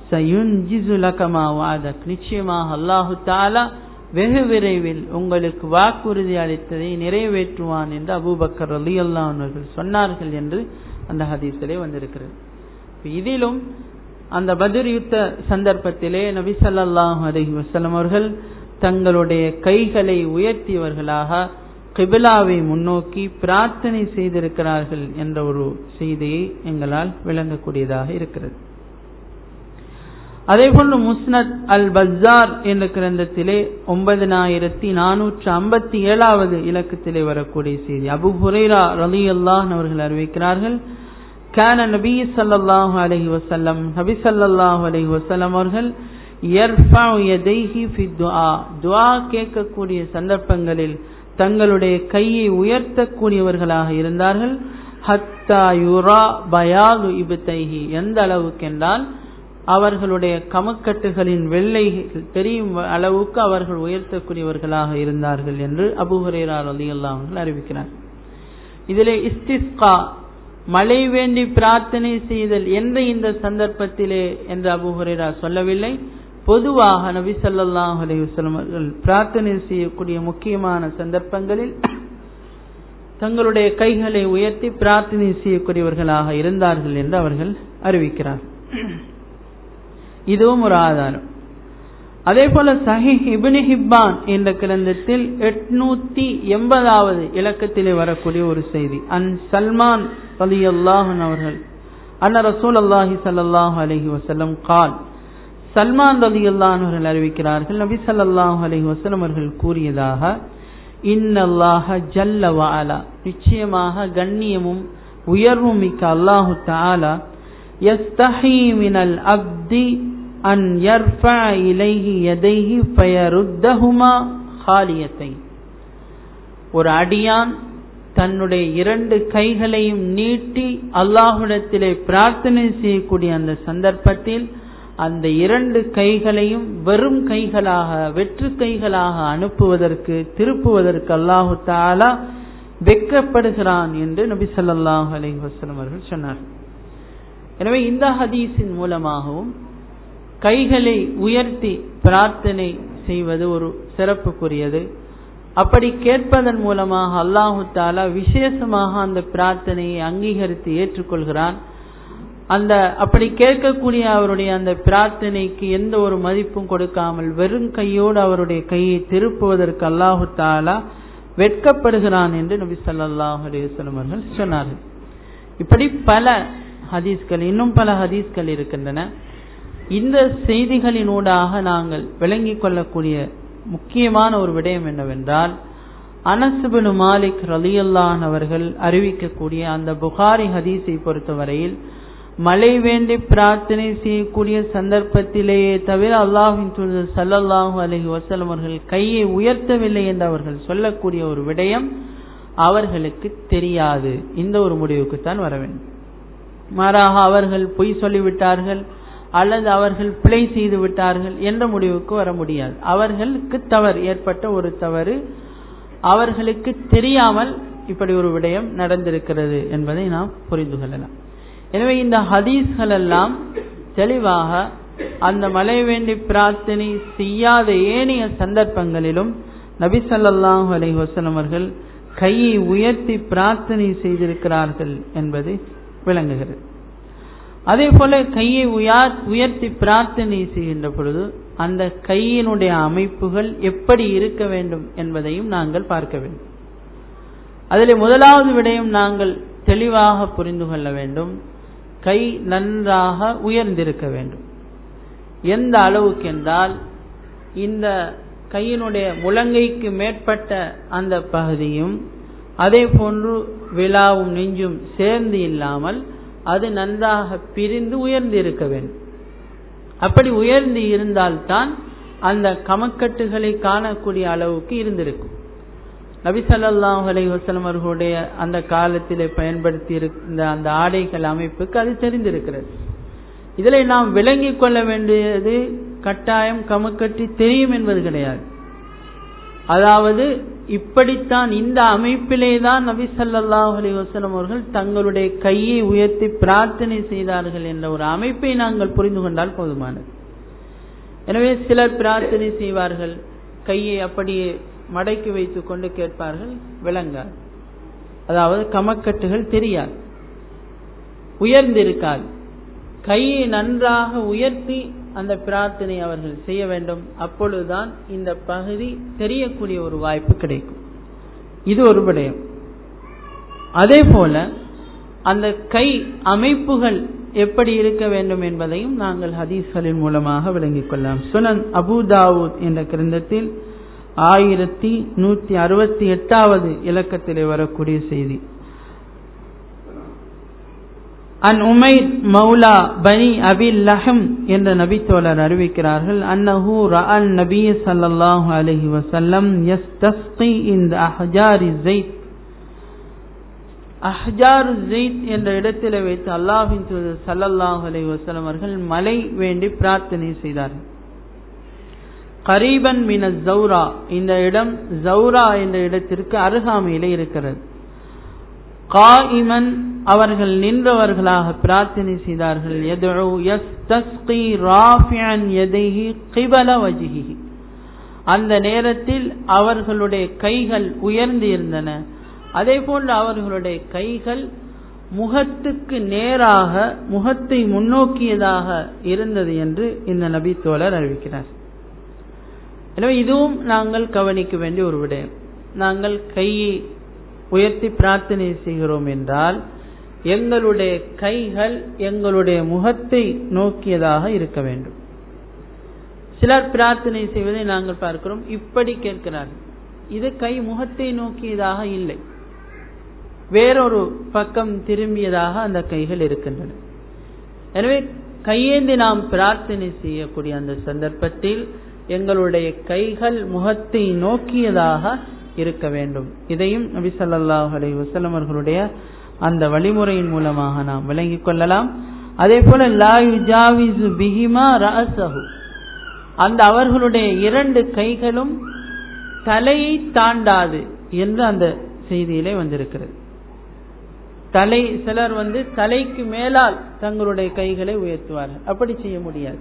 நிச்சயமாக அல்லாஹு தாலா வெகு விரைவில் உங்களுக்கு வாக்குறுதி அளித்ததை நிறைவேற்றுவான் என்று அபூபக்கர் அலி அல்லாஹர்கள் சொன்னார்கள் என்று அந்த ஹதீஸிலே வந்திருக்கிறது இதிலும் அந்த பதிர் யுத்த சந்தர்ப்பத்திலே நபி சல்லாஹூ அலஹி வசலம் அவர்கள் தங்களுடைய கைகளை உயர்த்தியவர்களாக கிபிலாவை முன்னோக்கி பிரார்த்தனை செய்திருக்கிறார்கள் என்ற ஒரு செய்தியை எங்களால் விளங்கக்கூடியதாக இருக்கிறது அதே போன்று முஸ்னத் அல் பஸார் என்ற கிரந்தத்திலே ஒன்பதினாயிரத்தி நானூற்று ஐம்பத்தி ஏழாவது இலக்கத்திலே வரக்கூடிய செய்தி அபு ஹுரைரா ரலி அல்லாஹ் அவர்கள் அறிவிக்கிறார்கள் கேன நபி சல்லாஹூ அலஹி வசல்லம் நபி சல்லாஹூ அலஹி வசல்லம் அவர்கள் துவா கேட்கக்கூடிய சந்தர்ப்பங்களில் தங்களுடைய கையை உயர்த்தக்கூடியவர்களாக இருந்தார்கள் ஹத்தா யுரா பயாது இபுத்தைஹி எந்த அளவுக்கு என்றால் அவர்களுடைய கமக்கட்டுகளின் வெள்ளை தெரியும் அளவுக்கு அவர்கள் உயர்த்தக்கூடியவர்களாக இருந்தார்கள் என்று அபுஹரேரார் அலி அவர்கள் அறிவிக்கிறார் இதிலே இஸ்திஸ்கா மழை வேண்டி பிரார்த்தனை செய்தல் என்ற இந்த சந்தர்ப்பத்திலே என்று அபுஹரேரா சொல்லவில்லை பொதுவாக நபி சல்லாஹ் அலையுஸ்லம் அவர்கள் பிரார்த்தனை செய்யக்கூடிய முக்கியமான சந்தர்ப்பங்களில் தங்களுடைய கைகளை உயர்த்தி பிரார்த்தனை செய்யக்கூடியவர்களாக இருந்தார்கள் என்று அவர்கள் அறிவிக்கிறார் இதுவும் ஒரு ஆதாரம் அதே போல சஹி இபினி ஹிப்பான் என்ற கிரந்தத்தில் எட்நூத்தி எண்பதாவது இலக்கத்திலே வரக்கூடிய ஒரு செய்தி அன் சல்மான் அலி அல்லாஹன் அவர்கள் அன்ன ரசூல் அல்லாஹி சல்லாஹூ அலஹி வசல்லம் கால் சல்மான் அலி அல்லாஹ் அவர்கள் அறிவிக்கிறார்கள் நபி சல்லாஹூ அலஹி வசலம் அவர்கள் கூறியதாக இன்னல்லாஹ ஜல்ல வாலா நிச்சயமாக கண்ணியமும் உயர்வும் மிக்க அல்லாஹு தாலா யஸ்தஹி மினல் அப்தி அன் யர்ஃபா இலைஹி யதைஹி ஃபயருத்தஹுமா ஹாலியத்தை ஒரு அடியான் தன்னுடைய இரண்டு கைகளையும் நீட்டி அல்லாஹுடத்திலே பிரார்த்தனை செய்யக்கூடிய அந்த சந்தர்ப்பத்தில் அந்த இரண்டு கைகளையும் வெறும் கைகளாக வெற்று கைகளாக அனுப்புவதற்கு திருப்புவதற்கு அல்லாஹு தாலா வெக்கப்படுகிறான் என்று நபி சொல்லாஹு அலி வசலம் அவர்கள் சொன்னார் எனவே இந்த ஹதீஸின் மூலமாகவும் கைகளை உயர்த்தி பிரார்த்தனை செய்வது ஒரு சிறப்புக்குரியது அப்படி கேட்பதன் மூலமாக அல்லாஹு தாலா விசேஷமாக அந்த பிரார்த்தனையை அங்கீகரித்து ஏற்றுக்கொள்கிறான் அந்த அப்படி கேட்கக்கூடிய அவருடைய அந்த பிரார்த்தனைக்கு எந்த ஒரு மதிப்பும் கொடுக்காமல் வெறும் கையோடு அவருடைய கையை திருப்புவதற்கு அல்லாஹு தாலா வெட்கப்படுகிறான் என்று நபி சல்லாஹ் அலிவசலம் அவர்கள் சொன்னார்கள் இப்படி பல ஹதீஸ்கள் இன்னும் பல ஹதீஸ்கள் இருக்கின்றன இந்த செய்திகளினூடாக நாங்கள் விளங்கிக் கொள்ளக்கூடிய முக்கியமான ஒரு விடயம் என்னவென்றால் அனசுபின் மாலிக் ரலியல்லான் அவர்கள் அறிவிக்கக்கூடிய அந்த புகாரி ஹதீஸை பொறுத்தவரையில் மழை வேண்டி பிரார்த்தனை செய்யக்கூடிய சந்தர்ப்பத்திலேயே தவிர அல்லாஹின் தூதர் சல்லல்லாஹு அலஹி வசலம் அவர்கள் கையை உயர்த்தவில்லை என்று அவர்கள் சொல்லக்கூடிய ஒரு விடயம் அவர்களுக்கு தெரியாது இந்த ஒரு முடிவுக்குத்தான் வர வேண்டும் மாறாக அவர்கள் பொய் சொல்லிவிட்டார்கள் அல்லது அவர்கள் பிழை செய்து விட்டார்கள் என்ற முடிவுக்கு வர முடியாது அவர்களுக்கு தவறு ஏற்பட்ட ஒரு தவறு அவர்களுக்கு தெரியாமல் இப்படி ஒரு விடயம் நடந்திருக்கிறது என்பதை நாம் புரிந்து கொள்ளலாம் எனவே இந்த ஹதீஸ்கள் எல்லாம் தெளிவாக அந்த மலை வேண்டி பிரார்த்தனை செய்யாத ஏனைய சந்தர்ப்பங்களிலும் நபி சல்லாஹூ அலி வசலம் அவர்கள் கையை உயர்த்தி பிரார்த்தனை செய்திருக்கிறார்கள் என்பது விளங்குகிறது அதே போல கையை உயார் உயர்த்தி பிரார்த்தனை செய்கின்ற பொழுது அந்த கையினுடைய அமைப்புகள் எப்படி இருக்க வேண்டும் என்பதையும் நாங்கள் பார்க்க வேண்டும் அதில் முதலாவது விடயம் நாங்கள் தெளிவாக புரிந்து கொள்ள வேண்டும் கை நன்றாக உயர்ந்திருக்க வேண்டும் எந்த அளவுக்கு என்றால் இந்த கையினுடைய முழங்கைக்கு மேற்பட்ட அந்த பகுதியும் அதே போன்று விழாவும் நெஞ்சும் சேர்ந்து இல்லாமல் அது நன்றாக பிரிந்து உயர்ந்து இருக்க வேண்டும் அப்படி உயர்ந்து இருந்தால்தான் அந்த கமக்கட்டுகளை காணக்கூடிய அளவுக்கு இருந்திருக்கும் நபி சல்லாஹ் அலை வசலம் அவர்களுடைய அந்த காலத்தில் பயன்படுத்தி இருந்த அந்த ஆடைகள் அமைப்புக்கு அது தெரிந்திருக்கிறது இதில் நாம் விளங்கிக் கொள்ள வேண்டியது கட்டாயம் கமக்கட்டி தெரியும் என்பது கிடையாது அதாவது இப்படித்தான் இந்த அமைப்பிலே தான் நபி சல்லாஹ் அலி வசலம் அவர்கள் தங்களுடைய கையை உயர்த்தி பிரார்த்தனை செய்தார்கள் என்ற ஒரு அமைப்பை நாங்கள் புரிந்து கொண்டால் போதுமானது எனவே சிலர் பிரார்த்தனை செய்வார்கள் கையை அப்படியே மடக்கி வைத்துக் கொண்டு கேட்பார்கள் விளங்காது அதாவது கமக்கட்டுகள் தெரியாது உயர்ந்திருக்காது கையை நன்றாக உயர்த்தி அந்த பிரார்த்தனை அவர்கள் செய்ய வேண்டும் அப்பொழுதுதான் இந்த பகுதி தெரியக்கூடிய ஒரு வாய்ப்பு கிடைக்கும் இது ஒரு விடயம் அதே போல அந்த கை அமைப்புகள் எப்படி இருக்க வேண்டும் என்பதையும் நாங்கள் ஹதீஸ்களின் மூலமாக விளங்கிக் கொள்ளலாம் சுனன் அபுதாவூத் என்ற கிரந்தத்தில் ஆயிரத்தி நூத்தி அறுபத்தி எட்டாவது இலக்கத்திலே வரக்கூடிய செய்தி அன் உமைர் மௌலா பனி அபில் லஹம் என்ற நபித்தோழர் அறிவிக்கிறார்கள் அன்னஹு ரஅல் நபி ஸல்லல்லாஹு அலைஹி வஸல்லம் யஸ்தஸ்கி இந்த அஹ்ஜாரி ஸைத் அஹ்ஜாரு ஸைத் என்ற இடத்தில் வைத்து அல்லாஹ்வின் தூதர் ஸல்லல்லாஹு அலைஹி வஸல்லம் அவர்கள் மலை வேண்டி பிரார்த்தனை செய்தார்கள் கரீபன் மின ஜௌரா இந்த இடம் ஜௌரா என்ற இடத்திற்கு அருகாமையிலே இருக்கிறது காயிமன் அவர்கள் நின்றவர்களாக பிரார்த்தனை செய்தார்கள் எதோ யஸ்தஸ்கி ராஃபியன் எதைஹி கிபல வஜிஹி அந்த நேரத்தில் அவர்களுடைய கைகள் உயர்ந்து இருந்தன அதே போன்று அவர்களுடைய கைகள் முகத்துக்கு நேராக முகத்தை முன்னோக்கியதாக இருந்தது என்று இந்த நபி தோழர் அறிவிக்கிறார் எனவே இதுவும் நாங்கள் கவனிக்க வேண்டிய ஒரு விடயம் நாங்கள் கையை உயர்த்தி பிரார்த்தனை செய்கிறோம் என்றால் எங்களுடைய கைகள் எங்களுடைய முகத்தை நோக்கியதாக இருக்க வேண்டும் சிலர் பிரார்த்தனை செய்வதை நாங்கள் பார்க்கிறோம் இப்படி கேட்கிறார்கள் இது கை முகத்தை நோக்கியதாக இல்லை வேறொரு பக்கம் திரும்பியதாக அந்த கைகள் இருக்கின்றன எனவே கையேந்தி நாம் பிரார்த்தனை செய்யக்கூடிய அந்த சந்தர்ப்பத்தில் எங்களுடைய கைகள் முகத்தை நோக்கியதாக இருக்க வேண்டும் இதையும் நபி சொல்லாஹ் அலி வசலம் அவர்களுடைய அந்த வழிமுறையின் மூலமாக நாம் விளங்கிக் கொள்ளலாம் அதே போல லாயுஜாவிசு பிஹிமா ரசஹு அந்த அவர்களுடைய இரண்டு கைகளும் தலையை தாண்டாது என்று அந்த செய்தியிலே வந்திருக்கிறது தலை சிலர் வந்து தலைக்கு மேலால் தங்களுடைய கைகளை உயர்த்துவார்கள் அப்படி செய்ய முடியாது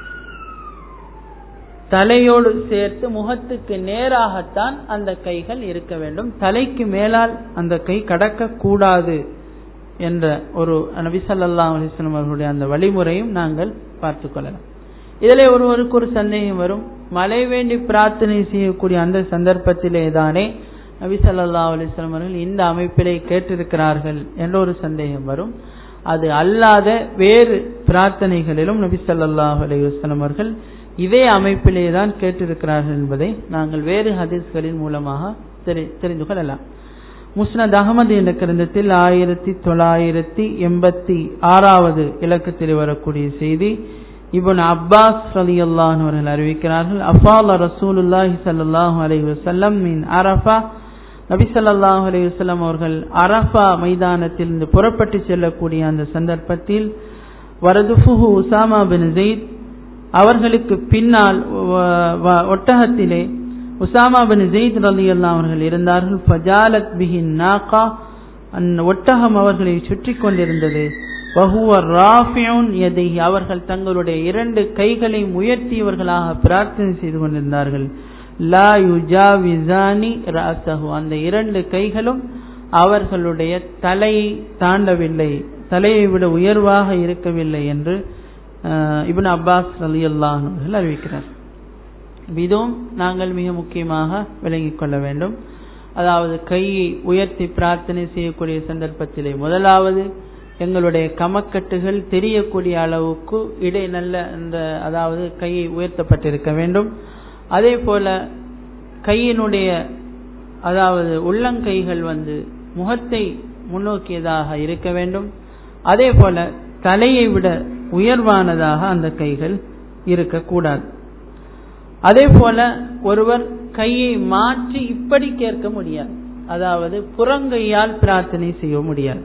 தலையோடு சேர்த்து முகத்துக்கு நேராகத்தான் அந்த கைகள் இருக்க வேண்டும் தலைக்கு மேலால் அந்த கை கடக்க கூடாது என்ற ஒரு நபிசல்லா அலிஸ்லாம் அவர்களுடைய அந்த வழிமுறையும் நாங்கள் பார்த்து கொள்ளலாம் இதில் ஒருவருக்கு ஒரு சந்தேகம் வரும் மழை வேண்டி பிரார்த்தனை செய்யக்கூடிய அந்த சந்தர்ப்பத்திலே தானே நபி சல்லா அலிஸ்லாம் அவர்கள் இந்த அமைப்பிலே கேட்டிருக்கிறார்கள் என்ற ஒரு சந்தேகம் வரும் அது அல்லாத வேறு பிரார்த்தனைகளிலும் நபி சல்லாஹ் அலி வஸ்லம் அவர்கள் இதே அமைப்பிலே தான் கேட்டிருக்கிறார்கள் என்பதை நாங்கள் வேறு ஹதீஸ்களின் மூலமாக தெரிந்து கொள்ளலாம் முஸ்னத் அகமது என்ற கிரந்தத்தில் ஆயிரத்தி தொள்ளாயிரத்தி எண்பத்தி ஆறாவது இலக்கத்தில் வரக்கூடிய செய்தி இபன் அப்பாஸ் ரலி அவர்கள் அறிவிக்கிறார்கள் அஃபால் ரசூலுல்லாஹி சல்லாஹூ அலைஹி வசல்லம் மின் அரஃபா நபி சல்லாஹூ அலைஹி வசல்லம் அவர்கள் அரஃபா மைதானத்திலிருந்து புறப்பட்டு செல்லக்கூடிய அந்த சந்தர்ப்பத்தில் வரதுஃபுஹு உசாமா பின் ஜெயித் அவர்களுக்கு பின்னால் ஒட்டகத்திலே உசாமா பின் ஜெயித் ரலி அவர்கள் இருந்தார்கள் ஃபஜாலத் பிஹின் நாகா அந்த ஒட்டகம் அவர்களை சுற்றி கொண்டிருந்தது வஹுவர் ராஃபியூன் எதை அவர்கள் தங்களுடைய இரண்டு கைகளையும் உயர்த்தியவர்களாக பிரார்த்தனை செய்து கொண்டிருந்தார்கள் லா யுஜாவிசானி ராசஹு அந்த இரண்டு கைகளும் அவர்களுடைய தலையை தாண்டவில்லை தலையை விட உயர்வாக இருக்கவில்லை என்று இபின் அப்பாஸ் அலி அல்லாஹர்கள் அறிவிக்கிறார் இதுவும் நாங்கள் மிக முக்கியமாக விளங்கிக் கொள்ள வேண்டும் அதாவது கையை உயர்த்தி பிரார்த்தனை செய்யக்கூடிய சந்தர்ப்பத்திலே முதலாவது எங்களுடைய கமக்கட்டுகள் தெரியக்கூடிய அளவுக்கு இடை நல்ல அந்த அதாவது கையை உயர்த்தப்பட்டிருக்க வேண்டும் அதே போல கையினுடைய அதாவது உள்ளங்கைகள் வந்து முகத்தை முன்னோக்கியதாக இருக்க வேண்டும் அதே போல தலையை விட உயர்வானதாக அந்த கைகள் இருக்கக்கூடாது அதே போல ஒருவர் கையை மாற்றி இப்படி கேட்க முடியாது அதாவது புறங்கையால் பிரார்த்தனை செய்ய முடியாது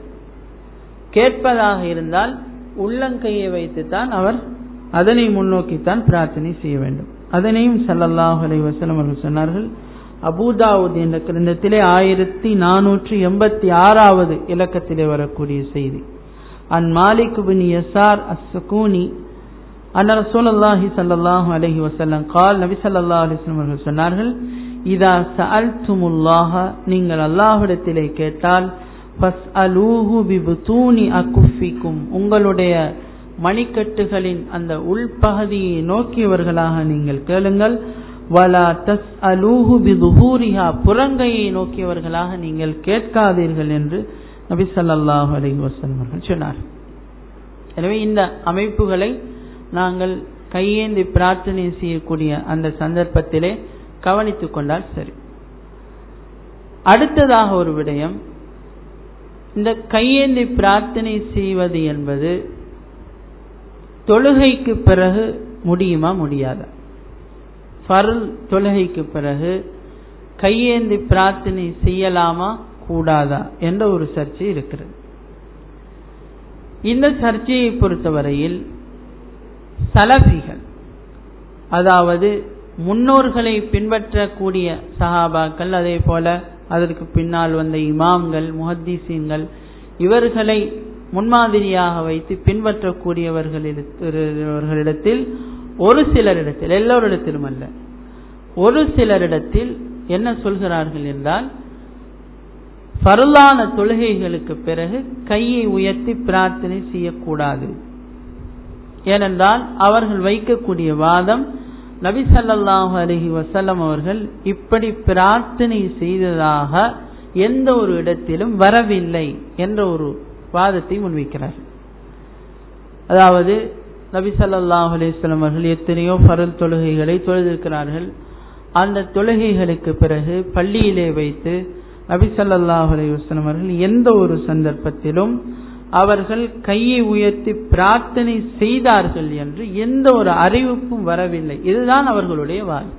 கேட்பதாக இருந்தால் உள்ளங்கையை வைத்துத்தான் அவர் அதனை முன்னோக்கித்தான் பிரார்த்தனை செய்ய வேண்டும் அதனையும் சல்லல்லாஹு அலை வசலம் அவர்கள் சொன்னார்கள் அபூதாவுத் என்ற கிரந்தத்திலே ஆயிரத்தி நானூற்றி எண்பத்தி ஆறாவது இலக்கத்திலே வரக்கூடிய செய்தி அன் மாலிக் பின் யசார் அஸ்ஸகூனி அன்ன ரசூலுல்லாஹி ஸல்லல்லாஹு அலைஹி வஸல்லம் கால் நபி ஸல்லல்லாஹு அலைஹி வஸல்லம் அவர்கள் சொன்னார்கள் இதா சஅல்துமுல்லாஹ நீங்கள் அல்லாஹ்விடத்திலே கேட்டால் ஃபஸ்அலூஹு பிபுதூனி அகுஃபிக்கும் உங்களுடைய மணிக்கட்டுகளின் அந்த உள்பகுதியை நோக்கியவர்களாக நீங்கள் கேளுங்கள் வலா தஸ் அலூஹு பிதுஹூரிஹா புறங்கையை நோக்கியவர்களாக நீங்கள் கேட்காதீர்கள் என்று நபி ஸல்லல்லாஹு அலைஹி வஸல்லம் அவர்கள் சொன்னார் எனவே இந்த அமைப்புகளை நாங்கள் கையேந்தி பிரார்த்தனை செய்யக்கூடிய அந்த சந்தர்ப்பத்திலே கவனித்துக் கொண்டால் சரி அடுத்ததாக ஒரு விடயம் இந்த கையேந்தி பிரார்த்தனை செய்வது என்பது தொழுகைக்கு பிறகு முடியுமா முடியாதா ஃபருள் தொழுகைக்கு பிறகு கையேந்தி பிரார்த்தனை செய்யலாமா கூடாதா என்ற ஒரு சர்ச்சை இருக்கிறது இந்த சர்ச்சையை பொறுத்தவரையில் சலபிகள் அதாவது முன்னோர்களை பின்பற்றக்கூடிய சஹாபாக்கள் அதே போல அதற்கு பின்னால் வந்த இமாம்கள் முஹத்தீசீன்கள் இவர்களை முன்மாதிரியாக வைத்து பின்பற்றக்கூடியவர்களிடத்தில் ஒரு சிலரிடத்தில் எல்லோரிடத்திலும் அல்ல ஒரு சிலரிடத்தில் என்ன சொல்கிறார்கள் என்றால் பருளான தொழுகைகளுக்கு பிறகு கையை உயர்த்தி பிரார்த்தனை செய்யக்கூடாது ஏனென்றால் அவர்கள் வைக்கக்கூடிய வாதம் நபி சல்லாஹு அலஹி வசல்லம் அவர்கள் இப்படி பிரார்த்தனை செய்ததாக எந்த ஒரு இடத்திலும் வரவில்லை என்ற ஒரு வாதத்தை முன்வைக்கிறார்கள் அதாவது நபி சல்லாஹ் அலிஸ்லாம் அவர்கள் எத்தனையோ பரல் தொழுகைகளை தொழுதிருக்கிறார்கள் அந்த தொழுகைகளுக்கு பிறகு பள்ளியிலே வைத்து நபி சல்லாஹ் அலி வஸ்லம் அவர்கள் எந்த ஒரு சந்தர்ப்பத்திலும் அவர்கள் கையை உயர்த்தி பிரார்த்தனை செய்தார்கள் என்று எந்த ஒரு அறிவிப்பும் வரவில்லை இதுதான் அவர்களுடைய வாதம்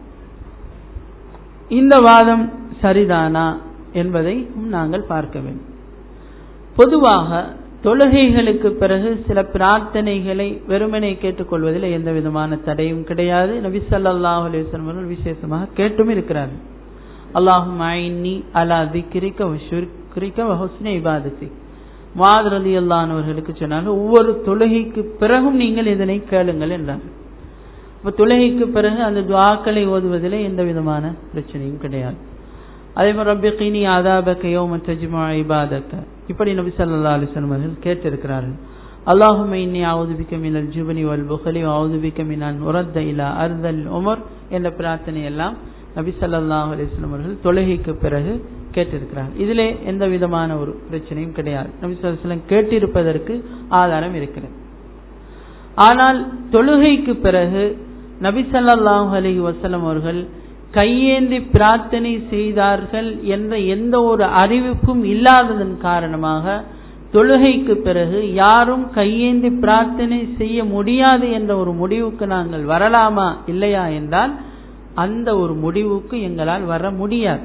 இந்த வாதம் சரிதானா என்பதை நாங்கள் பார்க்க வேண்டும் பொதுவாக தொழுகைகளுக்கு பிறகு சில பிரார்த்தனைகளை வெறுமனை கேட்டுக்கொள்வதில் எந்த விதமான தடையும் கிடையாது நபி சல்லாஹ் அலிஸ்லம் அவர்கள் விசேஷமாக கேட்டும் இருக்கிறார்கள் அல்லாஹும் ஐன்னி அலா திக்ரிக்க வஷுரிக்க வஹுஸ்னே இபாதத்தி மாதரதி அல்லானவர்களுக்கு சொன்னாங்க ஒவ்வொரு தொழுகைக்கு பிறகும் நீங்கள் இதனை கேளுங்கள் என்றார்கள் இப்ப தொழுகைக்கு பிறகு அந்த துவாக்களை ஓதுவதில் எந்த விதமான பிரச்சனையும் கிடையாது அதே மாதிரி ரப்பிகினி ஆதாபக்க யோம தஜ்மா இபாதக்க இப்படி நபி சல்லா அலிஸ்லம் அவர்கள் கேட்டிருக்கிறார்கள் அல்லாஹும் இன்னி ஆவுதுபிக்க மினல் ஜுபனி வல் புகலி ஆவுதுபிக்க மினான் உரத்த இலா அர்தல் உமர் என்ற பிரார்த்தனை எல்லாம் நபி சல்லாஹ் அலிஸ்லம் அவர்கள் தொழுகைக்கு பிறகு கேட்டிருக்கிறார்கள் இதிலே எந்த விதமான ஒரு பிரச்சனையும் கிடையாது நபி சொல்லம் கேட்டிருப்பதற்கு ஆதாரம் இருக்கிறது ஆனால் தொழுகைக்கு பிறகு நபி சல்லாஹூ அலி வசலம் அவர்கள் கையேந்தி பிரார்த்தனை செய்தார்கள் என்ற எந்த ஒரு அறிவிப்பும் இல்லாததன் காரணமாக தொழுகைக்கு பிறகு யாரும் கையேந்தி பிரார்த்தனை செய்ய முடியாது என்ற ஒரு முடிவுக்கு நாங்கள் வரலாமா இல்லையா என்றால் அந்த ஒரு முடிவுக்கு எங்களால் வர முடியாது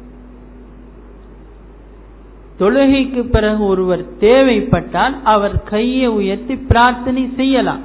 தொழுகைக்கு பிறகு ஒருவர் தேவைப்பட்டால் அவர் கையை உயர்த்தி பிரார்த்தனை செய்யலாம்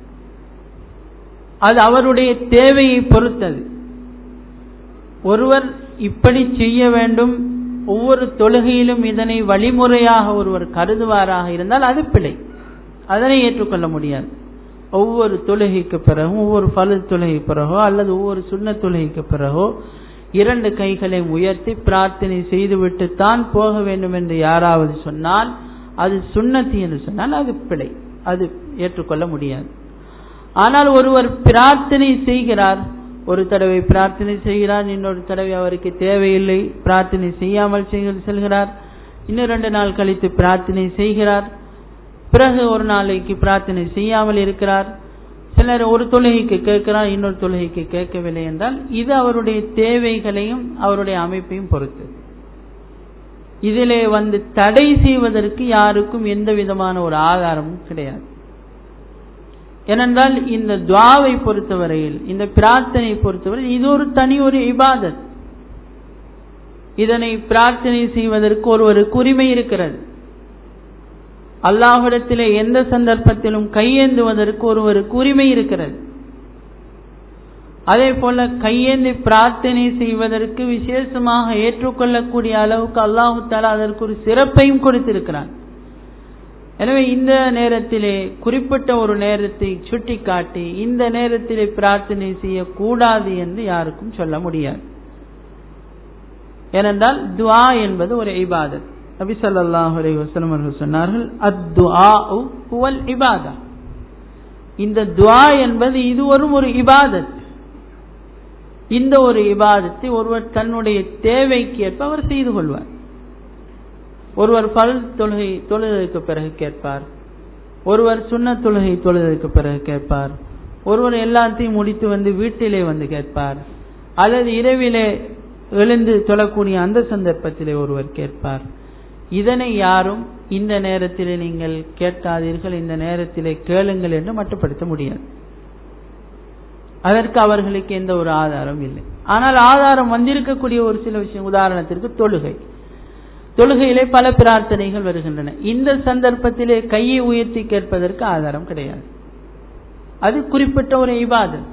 அது அவருடைய தேவையை பொறுத்தது ஒருவர் இப்படி செய்ய வேண்டும் ஒவ்வொரு தொழுகையிலும் இதனை வழிமுறையாக ஒருவர் கருதுவாராக இருந்தால் அது பிழை அதனை ஏற்றுக்கொள்ள முடியாது ஒவ்வொரு தொழுகைக்கு பிறகும் ஒவ்வொரு பலு தொழுகை பிறகோ அல்லது ஒவ்வொரு சுண்ண தொழுகைக்கு பிறகோ இரண்டு கைகளை உயர்த்தி பிரார்த்தனை செய்துவிட்டு தான் போக வேண்டும் என்று யாராவது சொன்னால் அது சுண்ணத்தி என்று சொன்னால் அது பிழை அது ஏற்றுக்கொள்ள முடியாது ஆனால் ஒருவர் பிரார்த்தனை செய்கிறார் ஒரு தடவை பிரார்த்தனை செய்கிறார் இன்னொரு தடவை அவருக்கு தேவையில்லை பிரார்த்தனை செய்யாமல் செல்கிறார் இன்னும் ரெண்டு நாள் கழித்து பிரார்த்தனை செய்கிறார் பிறகு ஒரு நாளைக்கு பிரார்த்தனை செய்யாமல் இருக்கிறார் சிலர் ஒரு தொழுகைக்கு கேட்கிறார் இன்னொரு தொழுகைக்கு கேட்கவில்லை என்றால் இது அவருடைய தேவைகளையும் அவருடைய அமைப்பையும் பொறுத்து இதிலே வந்து தடை செய்வதற்கு யாருக்கும் எந்த விதமான ஒரு ஆதாரமும் கிடையாது ஏனென்றால் இந்த துவாவை பொறுத்தவரையில் இந்த பிரார்த்தனை பொறுத்தவரை இது ஒரு தனி ஒரு இபாதத் இதனை பிரார்த்தனை செய்வதற்கு ஒருவருக்கு உரிமை இருக்கிறது அல்லாஹிடத்திலே எந்த சந்தர்ப்பத்திலும் கையேந்துவதற்கு ஒருவருக்கு உரிமை இருக்கிறது அதே போல கையேந்தி பிரார்த்தனை செய்வதற்கு விசேஷமாக ஏற்றுக்கொள்ளக்கூடிய அளவுக்கு அல்லாஹு தாலா அதற்கு ஒரு சிறப்பையும் கொடுத்திருக்கிறான் எனவே இந்த நேரத்திலே குறிப்பிட்ட ஒரு நேரத்தை சுட்டிக்காட்டி இந்த நேரத்திலே பிரார்த்தனை செய்யக்கூடாது என்று யாருக்கும் சொல்ல முடியாது ஏனென்றால் துவா என்பது ஒரு இபாதத் நபி சொல்லாஹு அலைஹி வஸல்லம் அவர்கள் சொன்னார்கள் அத்துஆ ஹுவல் இபாதா இந்த துஆ என்பது இது ஒரு ஒரு இபாதத் இந்த ஒரு இபாதத்தை ஒருவர் தன்னுடைய தேவைக்கு ஏற்ப அவர் செய்து கொள்வார் ஒருவர் பல் தொழுகை தொழுதற்கு பிறகு கேட்பார் ஒருவர் சுண்ண தொழுகை தொழுதற்கு பிறகு கேட்பார் ஒருவர் எல்லாத்தையும் முடித்து வந்து வீட்டிலே வந்து கேட்பார் அல்லது இரவிலே எழுந்து தொழக்கூடிய அந்த சந்தர்ப்பத்திலே ஒருவர் கேட்பார் இதனை யாரும் இந்த நேரத்திலே நீங்கள் கேட்காதீர்கள் இந்த நேரத்திலே கேளுங்கள் என்று மட்டுப்படுத்த முடியாது அதற்கு அவர்களுக்கு எந்த ஒரு ஆதாரம் இல்லை ஆனால் ஆதாரம் வந்திருக்கக்கூடிய ஒரு சில விஷயம் உதாரணத்திற்கு தொழுகை தொழுகையிலே பல பிரார்த்தனைகள் வருகின்றன இந்த சந்தர்ப்பத்திலே கையை உயர்த்தி கேட்பதற்கு ஆதாரம் கிடையாது அது குறிப்பிட்ட ஒரு இபாதத்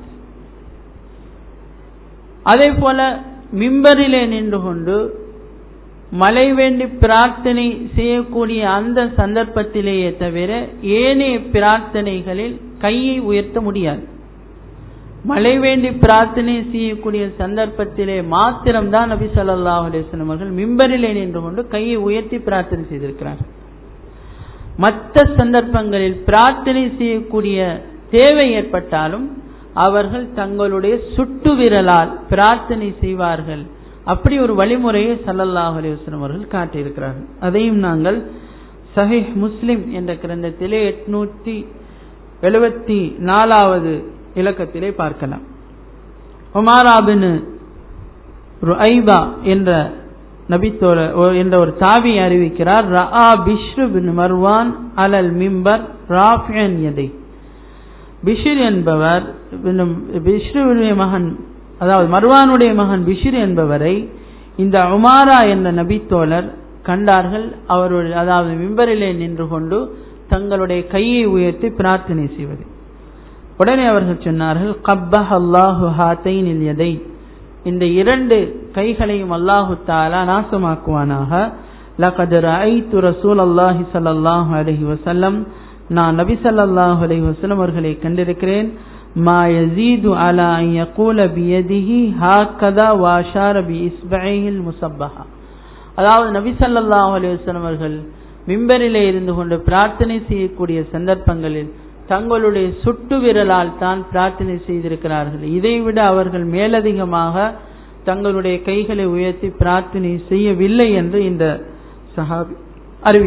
அதே போல மிம்பரிலே நின்று கொண்டு மழை வேண்டி பிரார்த்தனை செய்யக்கூடிய அந்த சந்தர்ப்பத்திலேயே தவிர ஏனைய பிரார்த்தனைகளில் கையை உயர்த்த முடியாது மழை வேண்டி பிரார்த்தனை செய்யக்கூடிய சந்தர்ப்பத்திலே மாத்திரம்தான் நபி சொல்லாஹ் அலிஸ்லம் அவர்கள் மிம்பரிலே நின்று கொண்டு கையை உயர்த்தி பிரார்த்தனை செய்திருக்கிறார் மற்ற சந்தர்ப்பங்களில் பிரார்த்தனை செய்யக்கூடிய தேவை ஏற்பட்டாலும் அவர்கள் தங்களுடைய சுட்டு விரலால் பிரார்த்தனை செய்வார்கள் அப்படி ஒரு வழிமுறையை சல்லல்லாஹ் அலிவஸ்லம் அவர்கள் காட்டியிருக்கிறார்கள் அதையும் நாங்கள் சஹிஹ் முஸ்லிம் என்ற கிரந்தத்திலே எட்நூத்தி எழுபத்தி நாலாவது இலக்கத்திலே பார்க்கலாம் உமாராபின் ருஐபா என்ற நபித்தோர என்ற ஒரு தாவி அறிவிக்கிறார் ரஆ பிஷ்ரு பின் மர்வான் அலல் மிம்பர் ராஃபியன் எதை பிஷிர் என்பவர் பிஷ்ருடைய மகன் அதாவது மர்வானுடைய மகன் பிஷிர் என்பவரை இந்த உமாரா என்ற நபித்தோழர் கண்டார்கள் அவருடைய அதாவது மிம்பரிலே நின்று கொண்டு தங்களுடைய கையை உயர்த்தி பிரார்த்தனை செய்வது உடனே அவர்கள் சொன்னார்கள் கப்பஹ் அல்லாஹு ஹாத்தைனில் எதை இந்த இரண்டு கைகளையும் அல்லாஹு தாலா நாசமாக்குவானாக லகத் ரஐத்து ரசூல் அல்லாஹி ஸல்லல்லாஹு அலைஹி வஸல்லம் நான் நபி ஸல்லல்லாஹு அலைஹி வஸல்லம் அவர்களை கண்டிருக்கிறேன் மா யஸீது அலா அன் யகூல பியதிஹி ஹாகதா வாஷார பி இஸ்பைஹில் முஸப்பஹா அதாவது நபி ஸல்லல்லாஹு அலைஹி வஸல்லம் அவர்கள் மிம்பரிலே இருந்து கொண்டு பிரார்த்தனை செய்யக்கூடிய சந்தர்ப்பங்களில் தங்களுடைய சுட்டு விரலால் தான் பிரார்த்தனை செய்திருக்கிறார்கள் இதைவிட அவர்கள் மேலதிகமாக தங்களுடைய கைகளை உயர்த்தி பிரார்த்தனை செய்யவில்லை என்று இந்த சஹாபி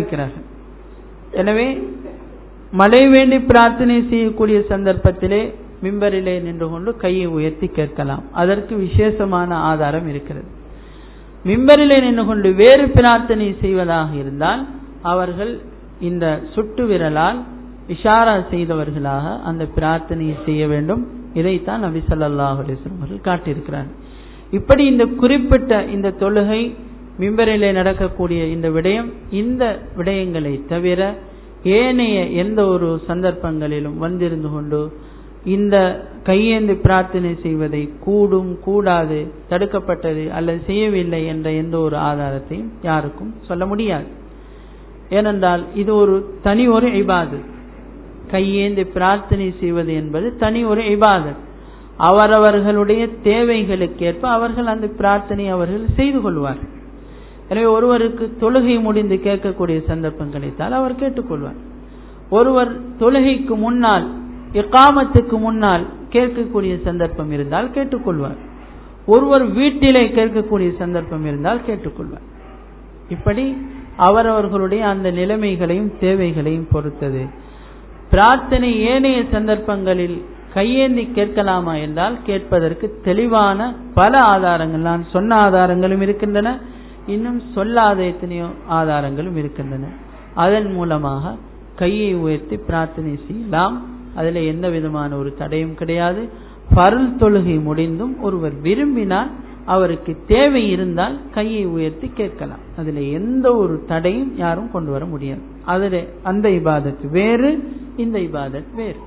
அறிவிக்கிறார்கள் எனவே மழை வேண்டி பிரார்த்தனை செய்யக்கூடிய சந்தர்ப்பத்திலே மிம்பரிலே நின்று கொண்டு கையை உயர்த்தி கேட்கலாம் அதற்கு விசேஷமான ஆதாரம் இருக்கிறது மிம்பரிலே நின்று கொண்டு வேறு பிரார்த்தனை செய்வதாக இருந்தால் அவர்கள் இந்த சுட்டு விரலால் இஷாரா செய்தவர்களாக அந்த பிரார்த்தனையை செய்ய வேண்டும் இதைத்தான் நபி ஸல்லல்லாஹு அலைஹி வஸல்லம் அவர்கள் காட்டியிருக்கிறார் இப்படி இந்த குறிப்பிட்ட இந்த தொழுகை மிம்பரிலே நடக்கக்கூடிய இந்த விடயம் இந்த விடயங்களை தவிர ஏனைய எந்த ஒரு சந்தர்ப்பங்களிலும் வந்திருந்து கொண்டு இந்த கையேந்தி பிரார்த்தனை செய்வதை கூடும் கூடாது தடுக்கப்பட்டது அல்லது செய்யவில்லை என்ற எந்த ஒரு ஆதாரத்தையும் யாருக்கும் சொல்ல முடியாது ஏனென்றால் இது ஒரு தனி ஒரு இபாதத் கையேந்தி பிரார்த்தனை செய்வது என்பது தனி ஒரு இபாதத் அவரவர்களுடைய தேவைகளுக்கேற்ப அவர்கள் அந்த பிரார்த்தனை அவர்கள் செய்து கொள்வார்கள் எனவே ஒருவருக்கு தொழுகை முடிந்து கேட்கக்கூடிய சந்தர்ப்பம் கிடைத்தால் அவர் கேட்டுக்கொள்வார் ஒருவர் தொழுகைக்கு முன்னால் இக்காமத்துக்கு முன்னால் கேட்கக்கூடிய சந்தர்ப்பம் இருந்தால் கேட்டுக்கொள்வார் ஒருவர் வீட்டிலே கேட்கக்கூடிய சந்தர்ப்பம் இருந்தால் கேட்டுக்கொள்வார் இப்படி அவரவர்களுடைய அந்த நிலைமைகளையும் தேவைகளையும் பொறுத்தது பிரார்த்தனை ஏனைய சந்தர்ப்பங்களில் கையேந்தி கேட்கலாமா என்றால் கேட்பதற்கு தெளிவான பல ஆதாரங்கள் நான் சொன்ன ஆதாரங்களும் இருக்கின்றன இன்னும் சொல்லாத எத்தனையோ ஆதாரங்களும் இருக்கின்றன அதன் மூலமாக கையை உயர்த்தி பிரார்த்தனை செய்யலாம் அதில் எந்த விதமான ஒரு தடையும் கிடையாது பருள் தொழுகை முடிந்தும் ஒருவர் விரும்பினால் அவருக்கு தேவை இருந்தால் கையை உயர்த்தி கேட்கலாம் அதில் எந்த ஒரு தடையும் யாரும் கொண்டு வர முடியாது அதில் அந்த இபாதத் வேறு இந்த இபாதத் வேறு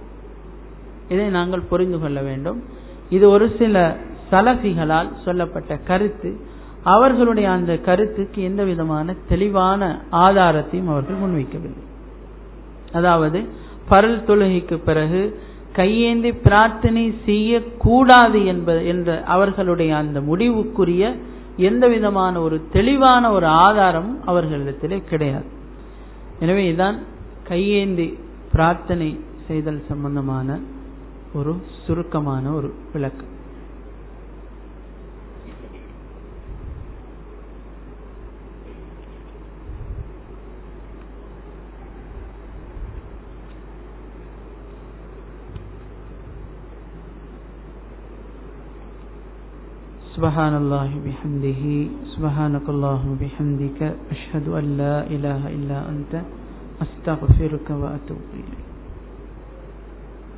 இதை நாங்கள் புரிந்து கொள்ள வேண்டும் இது ஒரு சில சலஃபிகளால் சொல்லப்பட்ட கருத்து அவர்களுடைய அந்த கருத்துக்கு எந்த விதமான தெளிவான ஆதாரத்தையும் அவர்கள் முன்வைக்கவில்லை அதாவது பரல் தொழுகைக்கு பிறகு கையேந்தி பிரார்த்தனை செய்யக்கூடாது என்பது என்ற அவர்களுடைய அந்த முடிவுக்குரிய எந்த விதமான ஒரு தெளிவான ஒரு ஆதாரமும் அவர்களிடத்திலே கிடையாது எனவே இதான் கையேந்தி பிரார்த்தனை செய்தல் சம்பந்தமான ஒரு சுருக்கமான ஒரு விளக்கம் سبحان الله بحمده سبحانك اللهم بحمدك أشهد أن لا إله إلا أنت أستغفرك وأتوب إليك